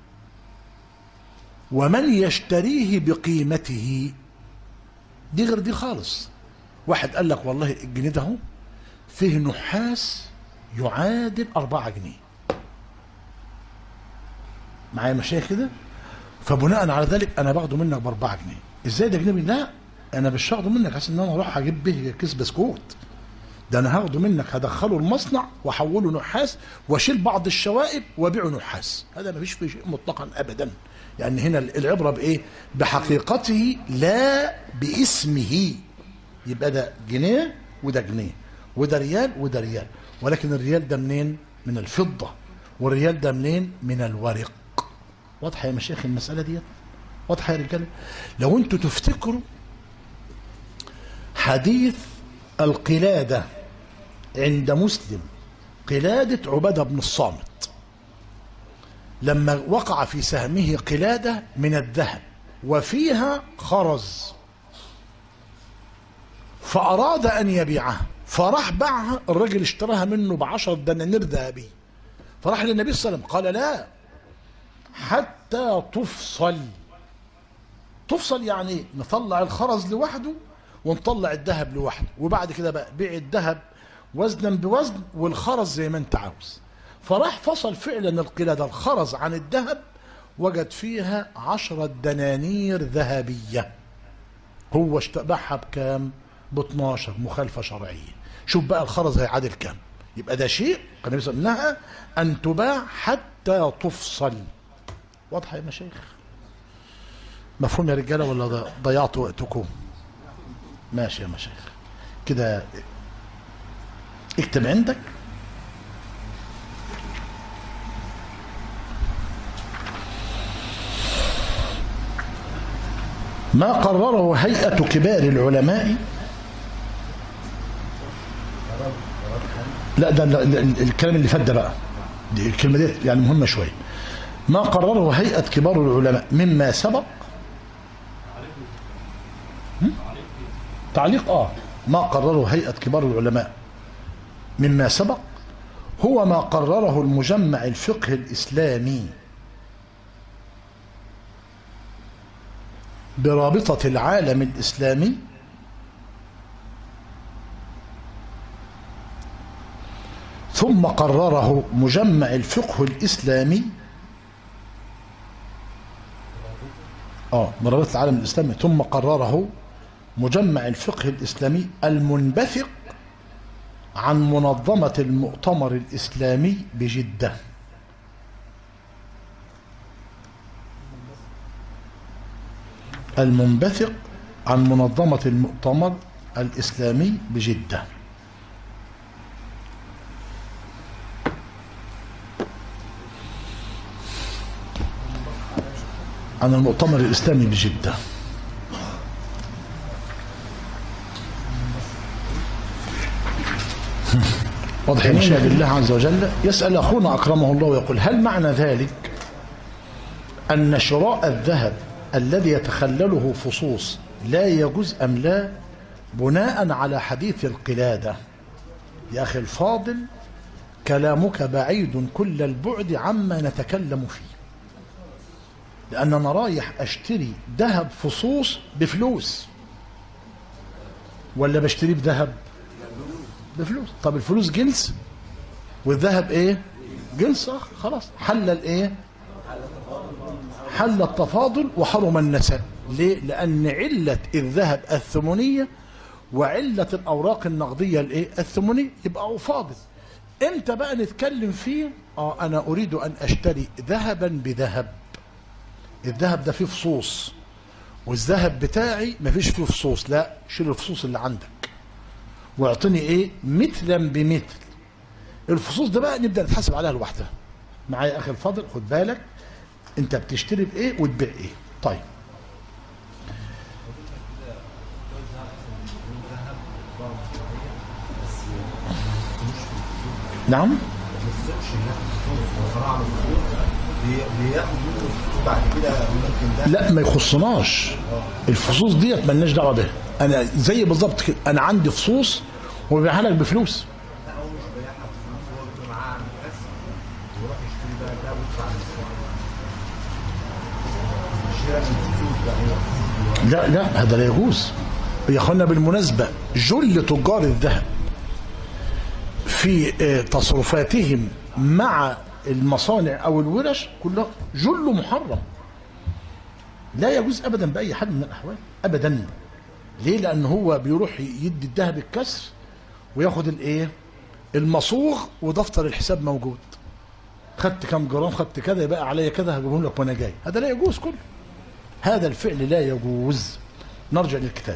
ومن يشتريه بقيمته دي غير دي خالص واحد قال لك والله الجنيه ده اهو فيه نحاس يعادل أربعة جنيه معايا مشايخ كده فبناء على ذلك انا باخده منك باربعة جنيه ازاي ده جنيه لا انا مش هاخده منك عشان ان انا اروح اجيب به كيس بسكوت ده انا هاخده منك هدخله المصنع واحوله نحاس واشيل بعض الشوائب وابيعه نحاس هذا ما فيش فيه شيء مطلقا ابدا يعني هنا العبره بايه بحقيقته لا باسمه يبقى ده جنيه وده جنيه وده ريال وده ريال ولكن الريال ده منين من الفضه والريال ده منين من الورق واضحه يا مشايخ المساله دي واضحه يا رجاله لو انتوا تفتكروا حديث القلاده عند مسلم قلاده عباده بن الصامت لما وقع في سهمه قلاده من الذهب وفيها خرز فاراد ان يبيعها فراح باعها الرجل اشتراها منه بعشر دنانير ذهبيه فراح للنبي صلى الله عليه وسلم قال لا حتى تفصل تفصل يعني إيه؟ نطلع الخرز لوحده ونطلع الذهب لوحده وبعد كده بقى بيع الذهب وزنا بوزن والخرز زي ما انت عاوز فراح فصل فعلا القلادة الخرز عن الذهب وجد فيها عشرة دنانير ذهبية هو اشتبعها بكام ب 12 مخالفة شرعية شوف بقى الخرز هيعادل كام يبقى ده شيء قال النبي صلى الله عليه وسلم نهى أن تباع حتى تفصل واضحة يا مشايخ مفهوم يا رجالة ولا ض- ضيعتوا وقتكم ماشي يا مشايخ كده اكتب عندك ما قرره هيئة كبار العلماء لا ده ال- ال- الكلام اللي فات ده بقى دي الكلمة دي يعني مهمة شوية ما قرره هيئة كبار العلماء مما سبق هم؟ تعليق اه ما قرره هيئة كبار العلماء مما سبق هو ما قرره المجمع الفقه الإسلامي برابطة العالم الإسلامي ثم قرره مجمع الفقه الإسلامي اه برابطة العالم الإسلامي ثم قرره مجمع الفقه الإسلامي المنبثق عن منظمة المؤتمر الإسلامي بجدة المنبثق عن منظمة المؤتمر الإسلامي بجدة عن المؤتمر الإسلامي بجدة واضح يا مشاهد الله عز وجل يسأل أخونا أكرمه الله ويقول هل معنى ذلك أن شراء الذهب الذي يتخلله فصوص لا يجوز أم لا بناء على حديث القلادة يا أخي الفاضل كلامك بعيد كل البعد عما نتكلم فيه لأن أنا رايح أشتري ذهب فصوص بفلوس ولا بشتريه بذهب بفلوس طب الفلوس جنس والذهب ايه جنس آخر خلاص حل الايه حل التفاضل وحرم النساء ليه لان علة الذهب الثمنية وعلة الاوراق النقدية الايه الثمنية يبقى فاضل امتى بقى نتكلم فيه اه انا اريد ان اشتري ذهبا بذهب الذهب ده فيه فصوص والذهب بتاعي مفيش فيه فصوص لا شيل الفصوص اللي عندك واعطني ايه مثلا بمثل الفصوص ده بقى نبدا نتحاسب عليها لوحدها معايا يا اخي الفاضل خد بالك انت بتشتري بايه وتبيع ايه طيب نعم بعد كده ممكن ده لا ما يخصناش الفصوص ديت مالناش دعوه بها انا زي بالظبط كده انا عندي فصوص وببيعها لك بفلوس لا لا هذا لا يجوز يا اخوانا بالمناسبه جل تجار الذهب في آه، تصرفاتهم مع المصانع او الورش كلها جل محرم لا يجوز ابدا باي حال من الاحوال ابدا ليه لان هو بيروح يدي الذهب الكسر وياخد الايه المصوغ ودفتر الحساب موجود خدت كام جرام خدت كذا يبقى عليا كذا هجيبهم لك وانا جاي هذا لا يجوز كله هذا الفعل لا يجوز نرجع للكتاب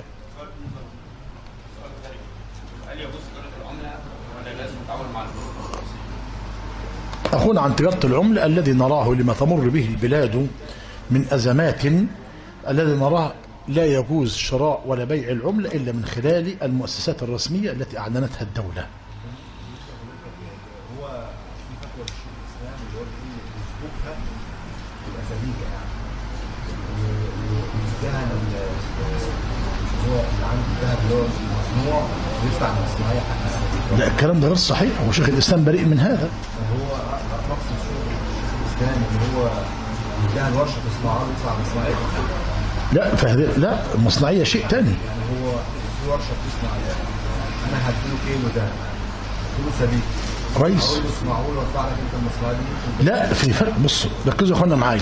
هل يجوز تجاره العمله ولا لازم التعامل مع البنوك؟ أخونا عن تجارة العملة الذي نراه لما تمر به البلاد من أزمات الذي نراه لا يجوز شراء ولا بيع العملة إلا من خلال المؤسسات الرسمية التي أعلنتها الدولة هو في فتوى للشيخ الاسلام اللي هو بيقول يسبقها تبقى سبيكه يعني ويمكنها اللي هو اللي عنده الذهب اللي هو مصنوع يدفع المصنعيه حق السبيكه لا الكلام ده غير صحيح وشيخ الإسلام بريء من هذا هو مقصد الشيخ الاسلام اللي هو يديها الورشه تصنعها ويدفع المصنعيه لا فهذه لا المصنعية شيء تاني يعني هو في ورشه بتصنع ده انا هديله كيلو ده هديله سبيكه رئيس اقول له اصنعه له وادفع لك انت المصنعيه دي لا في فرق بصوا ركزوا يا اخوانا معايا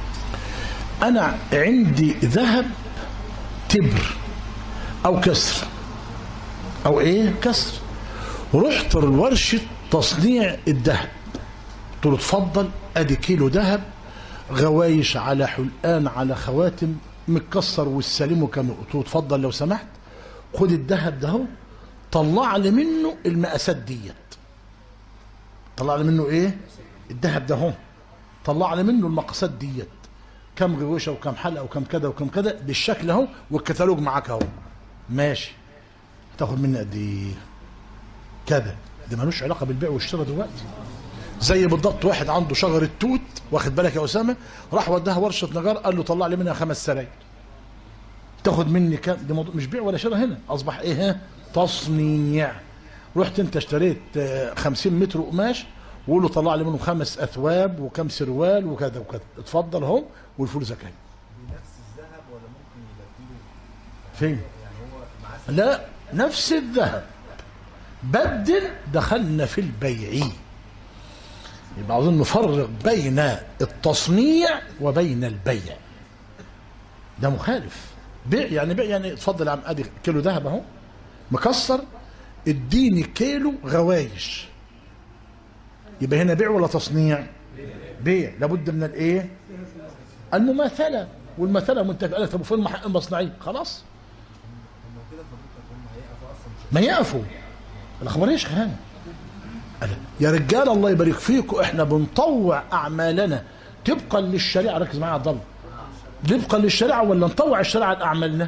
انا عندي ذهب تبر او كسر او ايه كسر رحت لورشه تصنيع الذهب قلت له اتفضل ادي كيلو ذهب غوايش على حلقان على خواتم متكسر والسليم كم قلت له اتفضل لو سمحت خد الذهب ده اهو طلع لي منه المقاسات ديت طلع لي منه ايه الذهب ده اهو طلع لي منه المقاسات ديت كم غويشه وكم حلقه وكم كذا وكم كذا بالشكل اهو والكتالوج معاك اهو ماشي تاخد مني قد ايه كذا ده ملوش علاقه بالبيع والشراء دلوقتي زي بالضبط واحد عنده شجره توت واخد بالك يا اسامه راح وداها ورشه نجار قال له طلع لي منها خمس سراير تاخد مني كام ده موضوع مش بيع ولا شراء هنا اصبح ايه ها؟ تصنيع رحت انت اشتريت آه، 50 متر قماش وقول له طلع لي منه خمس اثواب وكم سروال وكذا وكذا اتفضل اهو والفلوس اهي بنفس الذهب ولا ممكن يبدله فين يعني هو معاه لا نفس الذهب بدل دخلنا في البيع يبقى عاوزين نفرق بين التصنيع وبين البيع ده مخالف بيع يعني بيع يعني اتفضل يا عم ادي كيلو ذهب اهو مكسر اديني كيلو غوايش يبقى هنا بيع ولا تصنيع بيع لابد من الايه المماثله والمثله منتفع قال لك طب فين المح- المصنعيه خلاص ما يقفوا الاخبار ايش خيانه قال يا رجال الله يبارك فيكم احنا بنطوع اعمالنا طبقا للشريعه ركز معايا يا عبد الله طبقا للشريعه ولا نطوع الشريعه لاعمالنا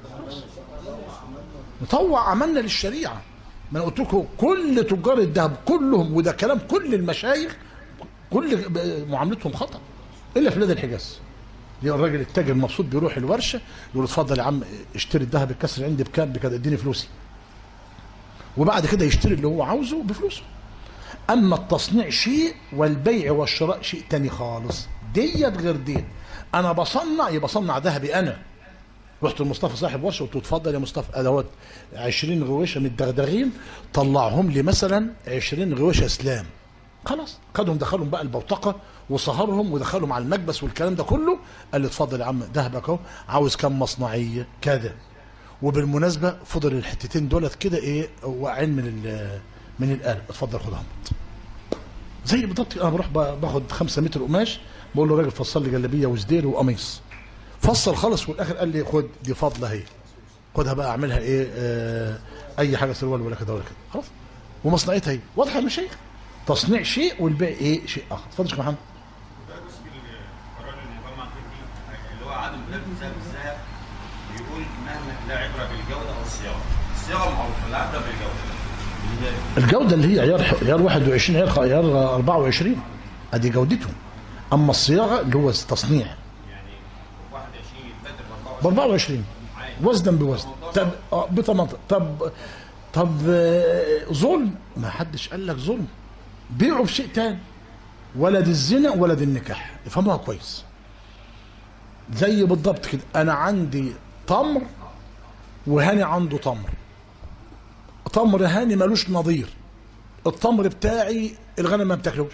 نطوع عملنا للشريعه ما انا قلت لكم كل تجار الذهب كلهم وده كلام كل المشايخ كل معاملتهم خطا الا في بلاد الحجاز يبقى الراجل التاجر مبسوط بيروح الورشه يقول اتفضل يا عم اشتري الذهب الكسر عندي بكام بكذا اديني فلوسي وبعد كده يشتري اللي هو عاوزه بفلوسه اما التصنيع شيء والبيع والشراء شيء تاني خالص ديت غير ديت انا بصنع يبقى بصنع ذهبي انا رحت لمصطفى صاحب ورشه قلت له اتفضل يا مصطفى ادوات 20 غويشه متدغدغين طلعهم لي مثلا 20 غويشه اسلام خلاص خدهم دخلهم بقى البوتقه وصهرهم ودخلهم على المكبس والكلام ده كله قال لي اتفضل يا عم ذهبك اهو عاوز كام مصنعيه كذا وبالمناسبه فضل الحتتين دولت كده ايه واقعين من ال- من الآلة اتفضل خدهم زي بالضبط انا بروح ب- باخد خمسة متر قماش بقول له راجل فصل لي جلابيه وزدير وقميص فصل خلص والاخر قال لي خد دي فضله اهي خدها بقى اعملها ايه آه اي حاجه سروال ولا كده ولا كده خلاص ومصنعيتها اهي واضحه يا مشايخ تصنيع شيء والبيع ايه شيء اخر اتفضل يا شيخ محمد ده جزء القرار المجمع الفقهي اللي هو عدم بلاد الذهب الذهب بيقول مهما لا عبره بالجوده او الصياغه الصياغه معروفه لا عبره بالجوده اللي هي الجوده اللي هي عيار عيار 21 عيار عيار 24 ادي جودته اما الصياغه اللي هو التصنيع يعني 21 يتبدل ب ب 24 وزنا بوزن طب آه، بطماطم طب طب آه، ظلم ما حدش قال لك ظلم بيعوا بشيء تاني ولد الزنا ولد النكاح افهموها كويس زي بالضبط كده انا عندي تمر وهاني عنده تمر تمر هاني ملوش نظير التمر بتاعي الغنم ما بتاكلوش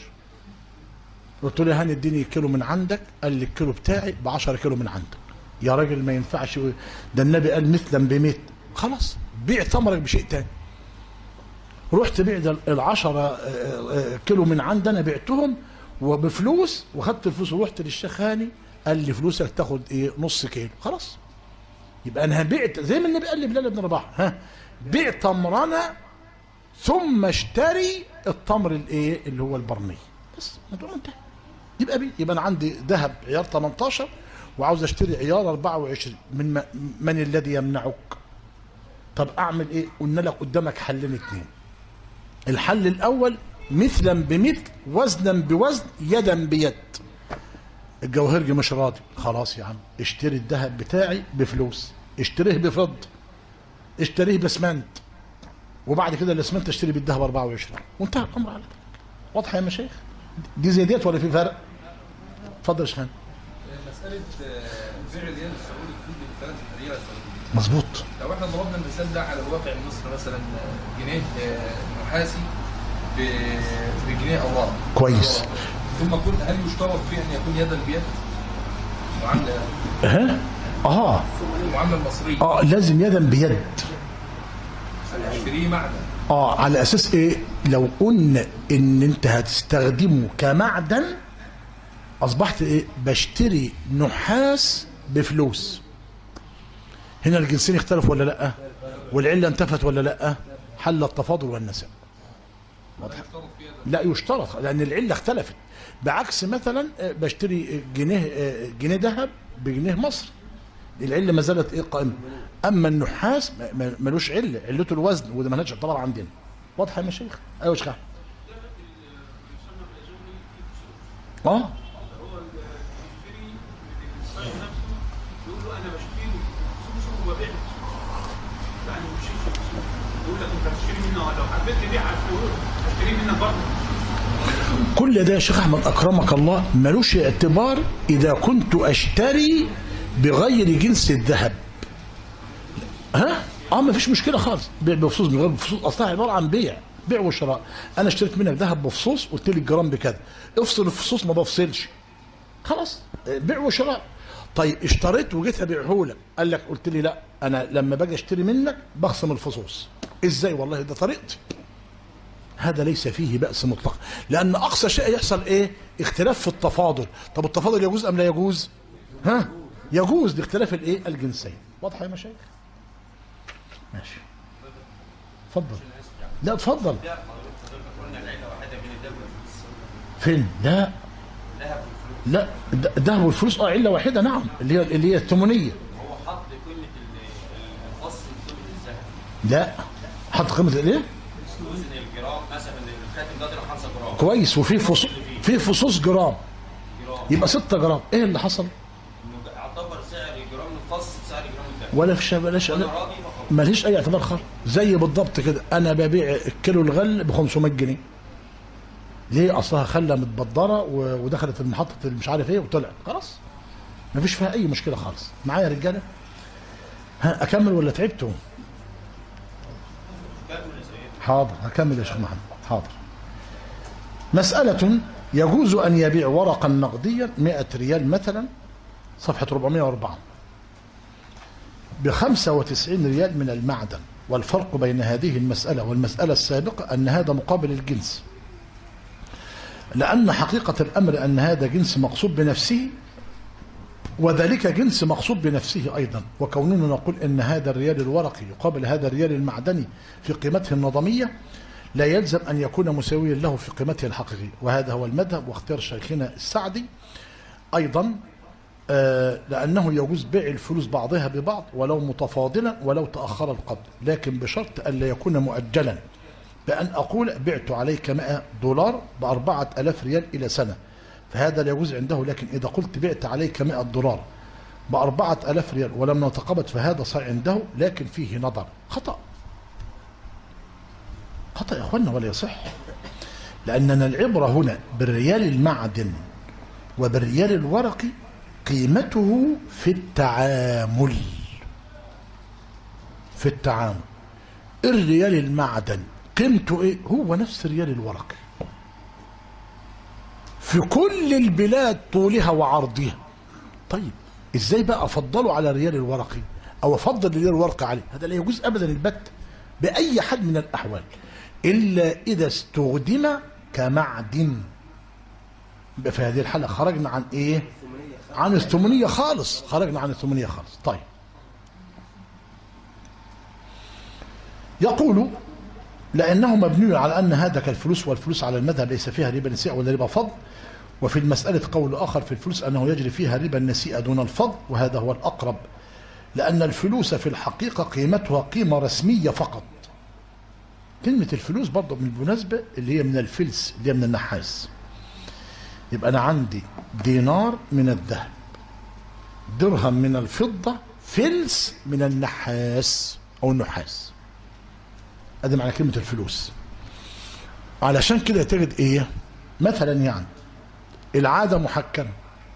قلت له يا هاني اديني كيلو من عندك قال لي الكيلو بتاعي ب 10 كيلو من عندك يا راجل ما ينفعش ده النبي قال مثلا بمثل خلاص بيع تمرك بشيء تاني رحت بيع ده العشرة كيلو من عندنا بعتهم وبفلوس وخدت الفلوس ورحت للشيخ هاني قال لي فلوسك تاخد ايه نص كيلو خلاص يبقى انا بعت زي ما النبي قال لي بلال بن رباح ها بيع تمرنا ثم اشتري التمر الايه اللي هو البرمي بس الموضوع انتهى يبقى بي يبقى انا عندي ذهب عيار 18 وعاوز اشتري عيار 24 من م- من الذي يمنعك طب اعمل ايه قلنا لك قدامك حلين اتنين الحل الاول مثلا بمثل وزنا بوزن يدا بيد الجوهرجي مش راضي خلاص يا عم اشتري الذهب بتاعي بفلوس اشتريه بفضه اشتريه باسمنت وبعد كده الاسمنت اشتري بالذهب 24 وانتهى الامر على كده واضحه يا مشايخ دي زي ديت ولا في فرق اتفضل يا شيخ هاني. مسألة آه، بيع الريال السعودي في ثلاث ريال سعودي مظبوط لو احنا ضربنا المثال ده على الواقع المصري مثلا آه، جنيه آه، نحاسي ب- بجنيه او ورق كويس ثم كل هل يشترط فيه ان يكون يدا بيد؟ معاملة ها اه المعاملة المصرية اه لازم يدا بيد اشتريه معدن اه على اساس ايه لو قلنا ان انت هتستخدمه كمعدن اصبحت ايه بشتري نحاس بفلوس هنا الجنسين اختلفوا ولا لا والعله انتفت ولا لا حل التفاضل والنسب واضح لا يشترط لان العله اختلفت بعكس مثلا آه، بشتري جنيه آه، جنيه ذهب بجنيه مصر العله ما زالت ايه قائمه اما النحاس ما- ما- ملوش عله علته الوزن وده مالهاش اعتبار عندنا واضحه يا مشايخ ايوه يا شيخ أحمد. اه يقول له انا بشتري سوسو وببيع يعني مش يقول لك انت بتشتري منه لو حبيت تبيع هشتري منك برضه كل ده يا شيخ احمد اكرمك الله ملوش اعتبار اذا كنت اشتري بغير جنس الذهب ها اه ما فيش مشكله خالص بيع بفصوص من غير بفصوص اصلها عباره عن بيع بيع وشراء انا اشتريت منك ذهب بفصوص قلت لي الجرام بكذا افصل الفصوص ما بفصلش خلاص بيع وشراء طيب اشتريت وجيت ابيعه لك قال لك قلت لي لا انا لما باجي اشتري منك بخصم الفصوص ازاي والله ده طريقتي هذا ليس فيه بأس مطلق لأن أقصى شيء يحصل إيه اختلاف في التفاضل طب التفاضل يجوز أم لا يجوز ها يجوز لاختلاف الإيه الجنسين واضحة يا مشايخ ماشي اتفضل لا اتفضل قلنا العيله واحده بين الدم والفلوس فين لا ذهب والفلوس لا الد- الذهب والفلوس اه علة واحدة نعم اللي هي اللي هي الثمنية هو حط قيمه ال- الفصل قيمه الذهب لا حط قيمة الايه وزن الجرام مثلا الخاتم ده طلع 5 جرام كويس وفي فصوص في فصوص جرام جرام يبقى 6 جرام ايه اللي حصل انه اعتبر سعر جرام الفصل بسعر جرام الذهب ولا في شيء بلاش وانا راضي فقط ماليش اي اعتبار خالص زي بالضبط كده انا ببيع الكيلو الغل ب 500 جنيه ليه اصلها خله متبدره و- ودخلت المحطه اللي مش عارف ايه وطلعت خلاص مفيش فيها اي مشكله خالص معايا يا رجاله ها اكمل ولا تعبتوا حاضر هكمل يا شيخ محمد حاضر مسألة يجوز أن يبيع ورقا نقديا 100 ريال مثلا صفحة 404 ب 95 ريال من المعدن والفرق بين هذه المسألة والمسألة السابقة أن هذا مقابل الجنس لأن حقيقة الأمر أن هذا جنس مقصود بنفسه وذلك جنس مقصود بنفسه أيضا وكوننا نقول أن هذا الريال الورقي يقابل هذا الريال المعدني في قيمته النظمية لا يلزم أن يكون مساويا له في قيمته الحقيقية وهذا هو المذهب واختيار شيخنا السعدي أيضا آه، لأنه يجوز بيع الفلوس بعضها ببعض ولو متفاضلا ولو تأخر القبض لكن بشرط ألا يكون مؤجلا بأن أقول بعت عليك 100 دولار بأربعة ألاف ريال إلى سنة فهذا لا يجوز عنده لكن إذا قلت بعت عليك 100 دولار بأربعة ألاف ريال ولم نتقبض فهذا صحيح عنده لكن فيه نظر خطأ خطأ يا أخوانا ولا يصح لأننا العبرة هنا بالريال المعدن وبالريال الورقي قيمته في التعامل في التعامل الريال المعدن قيمته ايه هو نفس الريال الورقي في كل البلاد طولها وعرضها طيب ازاي بقى افضله على الريال الورقي او افضل الريال الورقي عليه هذا لا يجوز ابدا البت باي حد من الاحوال الا اذا استخدم كمعدن يبقى في هذه الحاله خرجنا عن ايه عن الثمنيه خالص خرجنا عن الثمنيه خالص طيب يقول لأنه مبني على أن هذا كالفلوس والفلوس على المذهب ليس فيها ربا نسيئة ولا ربا فضل وفي المسألة قول آخر في الفلوس أنه يجري فيها ربا النسيئة دون الفضل وهذا هو الأقرب لأن الفلوس في الحقيقة قيمتها قيمة رسمية فقط كلمة الفلوس برضه بالمناسبة اللي هي من الفلس اللي هي من النحاس يبقى أنا عندي دينار من الذهب درهم من الفضة فلس من النحاس أو النحاس ادي معنى كلمه الفلوس علشان كده تجد ايه مثلا يعني العاده محكمه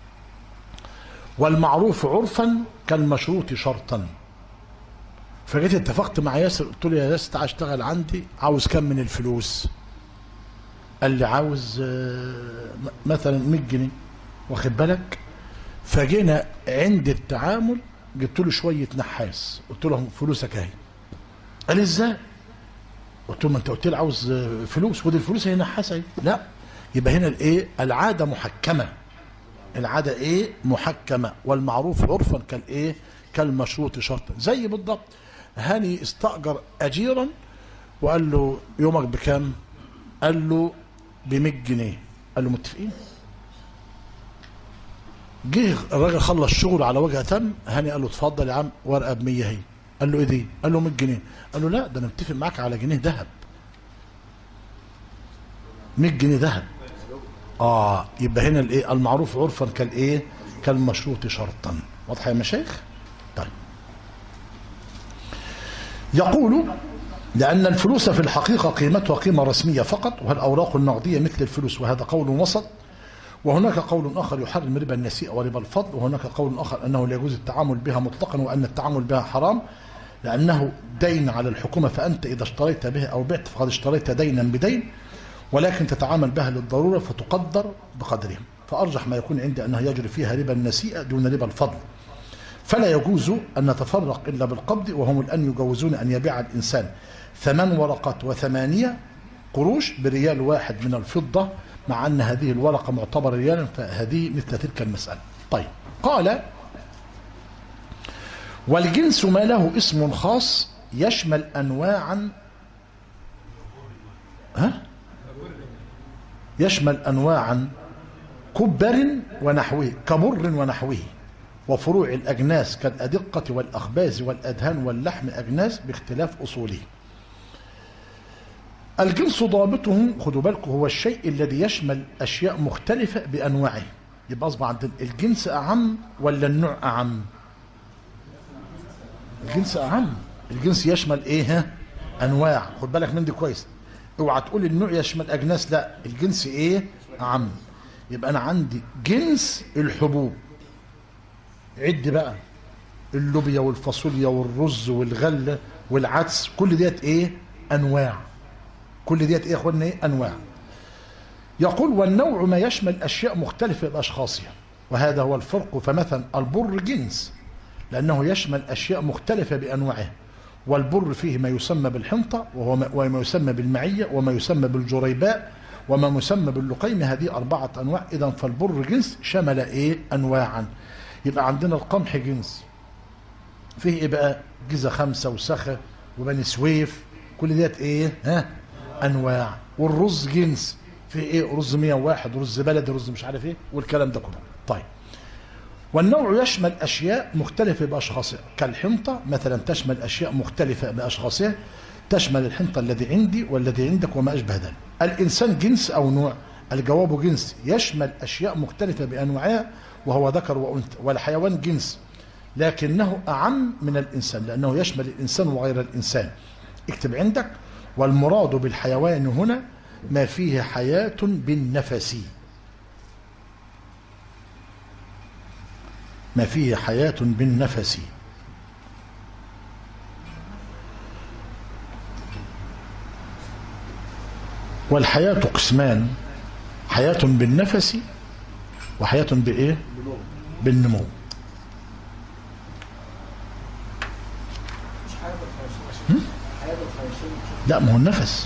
والمعروف عرفا كالمشروط شرطا فجيت اتفقت مع ياسر قلت له يا ياسر تعال اشتغل عندي عاوز كم من الفلوس قال لي عاوز آه، م- مثلا 100 جنيه واخد بالك فجينا عند التعامل جبت له شويه نحاس قلت له فلوسك اهي قال لي ازاي قلت له ما انت قلت لي عاوز آه، فلوس ودي الفلوس هي نحاسه اهي لا يبقى هنا الايه العاده محكمه العاده ايه محكمه والمعروف عرفا كالايه كالمشروط شرطا زي بالضبط هاني استاجر اجيرا وقال له يومك بكام قال له ب 100 جنيه قال له متفقين جه الراجل خلص شغله على وجه تم هاني قال له اتفضل يا عم ورقه ب 100 اهي قال له ايه دي؟ قال له 100 جنيه قال له لا ده انا متفق معاك على جنيه ذهب 100 جنيه ذهب اه يبقى هنا الايه المعروف عرفا كالايه كالمشروط شرطا واضحه يا مشايخ طيب يقول لأن الفلوس في الحقيقة قيمتها قيمة رسمية فقط والأوراق النقدية مثل الفلوس وهذا قول وسط وهناك قول آخر يحرم ربا النسيء وربا الفضل وهناك قول آخر أنه لا يجوز التعامل بها مطلقا وأن التعامل بها حرام لأنه دين على الحكومة فأنت إذا اشتريت به أو بعت فقد اشتريت دينا بدين ولكن تتعامل بها للضرورة فتقدر بقدرها فأرجح ما يكون عندي أنها يجري فيها ربا النسيئة دون ربا الفضل فلا يجوز أن نتفرق إلا بالقبض وهم الآن يجوزون أن يبيع الإنسان ثمان ورقات وثمانية قروش بريال واحد من الفضة مع أن هذه الورقة معتبرة ريالا فهذه مثل تلك المسألة طيب قال والجنس ما له اسم خاص يشمل أنواعا ها يشمل أنواعا كبر ونحوه كبر ونحوه وفروع الأجناس كالأدقة والأخباز والأدهان واللحم أجناس باختلاف أصوله الجنس ضابطه خدوا بالكم هو الشيء الذي يشمل أشياء مختلفة بأنواعه يبقى أصبح عندنا الجنس أعم ولا النوع أعم الجنس أعم الجنس يشمل إيه ها؟ أنواع خد بالك من دي كويس اوعى تقول النوع يشمل أجناس لا الجنس إيه أعم يبقى أنا عندي جنس الحبوب عد بقى اللوبيا والفاصوليا والرز والغله والعدس كل ديت ايه انواع كل ديت ايه يا اخوانا ايه انواع يقول والنوع ما يشمل اشياء مختلفه باشخاصها وهذا هو الفرق فمثلا البر جنس لانه يشمل اشياء مختلفه بانواعها والبر فيه ما يسمى بالحنطه وهو ما وما يسمى بالمعيه وما يسمى بالجريباء وما يسمى باللقيم هذه أربعة أنواع إذا فالبر جنس شمل إيه أنواعا يبقى عندنا القمح جنس فيه إيه بقى جيزة خمسة وسخة وبني سويف كل ديت إيه ها أنواع والرز جنس فيه إيه رز 101 رز بلدي رز مش عارف إيه والكلام ده كله طيب والنوع يشمل أشياء مختلفة بأشخاصها كالحنطة مثلا تشمل أشياء مختلفة بأشخاصها تشمل الحنطة الذي عندي والذي عندك وما أشبه ذلك الإنسان جنس أو نوع الجواب جنس يشمل أشياء مختلفة بأنواعها وهو ذكر وأنثى والحيوان جنس لكنه أعم من الإنسان لأنه يشمل الإنسان وغير الإنسان اكتب عندك والمراد بالحيوان هنا ما فيه حياة بالنفس ما فيه حياة بالنفس والحياة قسمان حياة بالنفس وحياة بإيه بالنمو مش حياة الخياشيم حياة الخياشيم لا ما هو النفس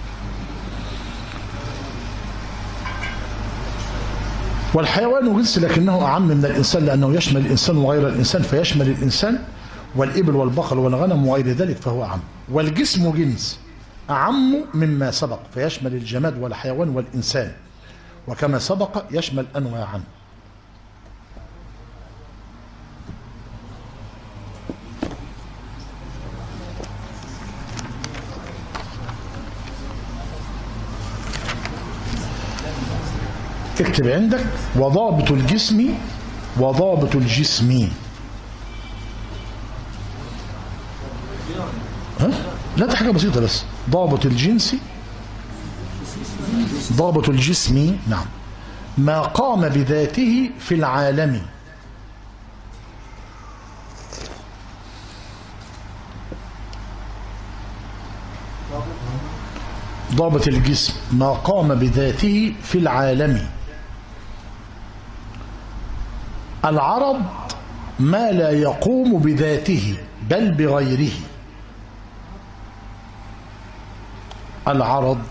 والحيوان جنس لكنه أعم من الإنسان لأنه يشمل الإنسان وغير الإنسان فيشمل الإنسان والإبل والبقر والغنم وغير ذلك فهو أعم والجسم جنس أعم مما سبق فيشمل الجماد والحيوان والإنسان وكما سبق يشمل أنواعا اكتب عندك وضابط الجسم وضابط الجسم ها؟ لا دي حاجة بسيطة بس ضابط الجنس ضابط الجسم نعم ما قام بذاته في العالم ضابط الجسم ما قام بذاته في العالم العرض ما لا يقوم بذاته بل بغيره العرض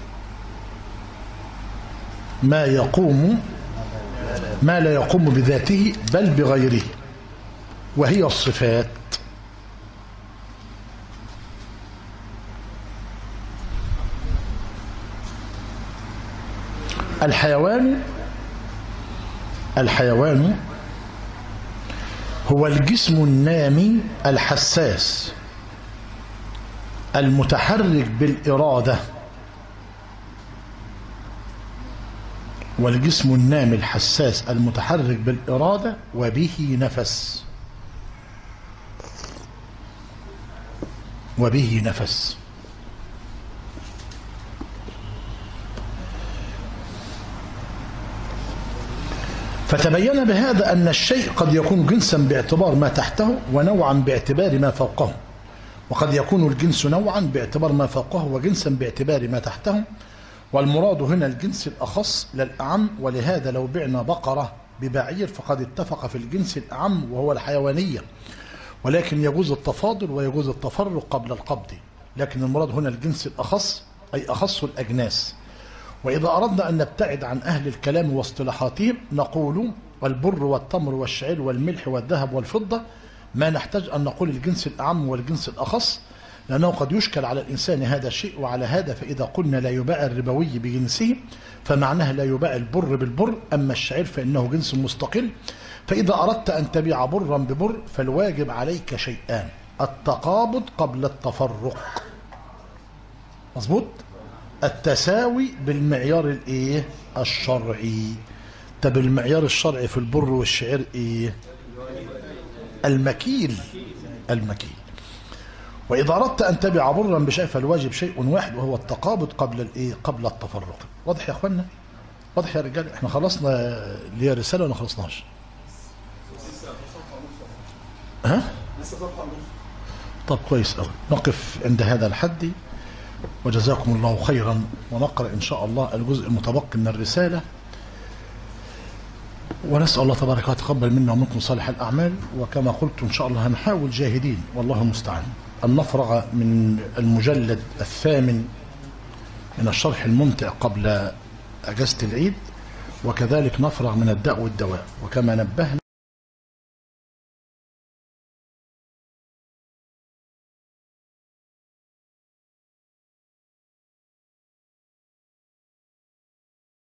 ما يقوم ما لا يقوم بذاته بل بغيره وهي الصفات الحيوان الحيوان هو الجسم النامي الحساس المتحرك بالإرادة والجسم النامي الحساس المتحرك بالإرادة وبه نفس وبه نفس فتبين بهذا أن الشيء قد يكون جنسا باعتبار ما تحته ونوعا باعتبار ما فوقه وقد يكون الجنس نوعا باعتبار ما فوقه وجنسا باعتبار ما تحته والمراد هنا الجنس الأخص لا الأعم ولهذا لو بعنا بقرة ببعير فقد اتفق في الجنس الأعم وهو الحيوانية ولكن يجوز التفاضل ويجوز التفرق قبل القبض لكن المراد هنا الجنس الأخص أي أخص الأجناس وإذا أردنا أن نبتعد عن أهل الكلام واصطلاحاتهم نقول والبر والتمر والشعير والملح والذهب والفضة ما نحتاج أن نقول الجنس الأعم والجنس الأخص لأنه قد يشكل على الإنسان هذا الشيء وعلى هذا فإذا قلنا لا يباع الربوي بجنسه فمعناها لا يباع البر بالبر أما الشعير فإنه جنس مستقل فإذا أردت أن تبيع برا ببر فالواجب عليك شيئان التقابض قبل التفرق مظبوط التساوي بالمعيار الايه الشرعي طب المعيار الشرعي في البر والشعير ايه المكيل المكيل واذا اردت ان تبيع برا بشيء فالواجب شيء واحد وهو التقابض قبل الايه قبل التفرق واضح يا اخوانا واضح يا رجال احنا خلصنا اللي هي رساله ولا خلصناش ها طب كويس قوي نقف عند هذا الحد وجزاكم الله خيرا ونقرأ إن شاء الله الجزء المتبقي من الرسالة ونسأل الله تبارك وتقبل منا ومنكم صالح الأعمال وكما قلت إن شاء الله هنحاول جاهدين والله المستعان أن نفرغ من المجلد الثامن من الشرح الممتع قبل أجازة العيد وكذلك نفرغ من الداء والدواء وكما نبهنا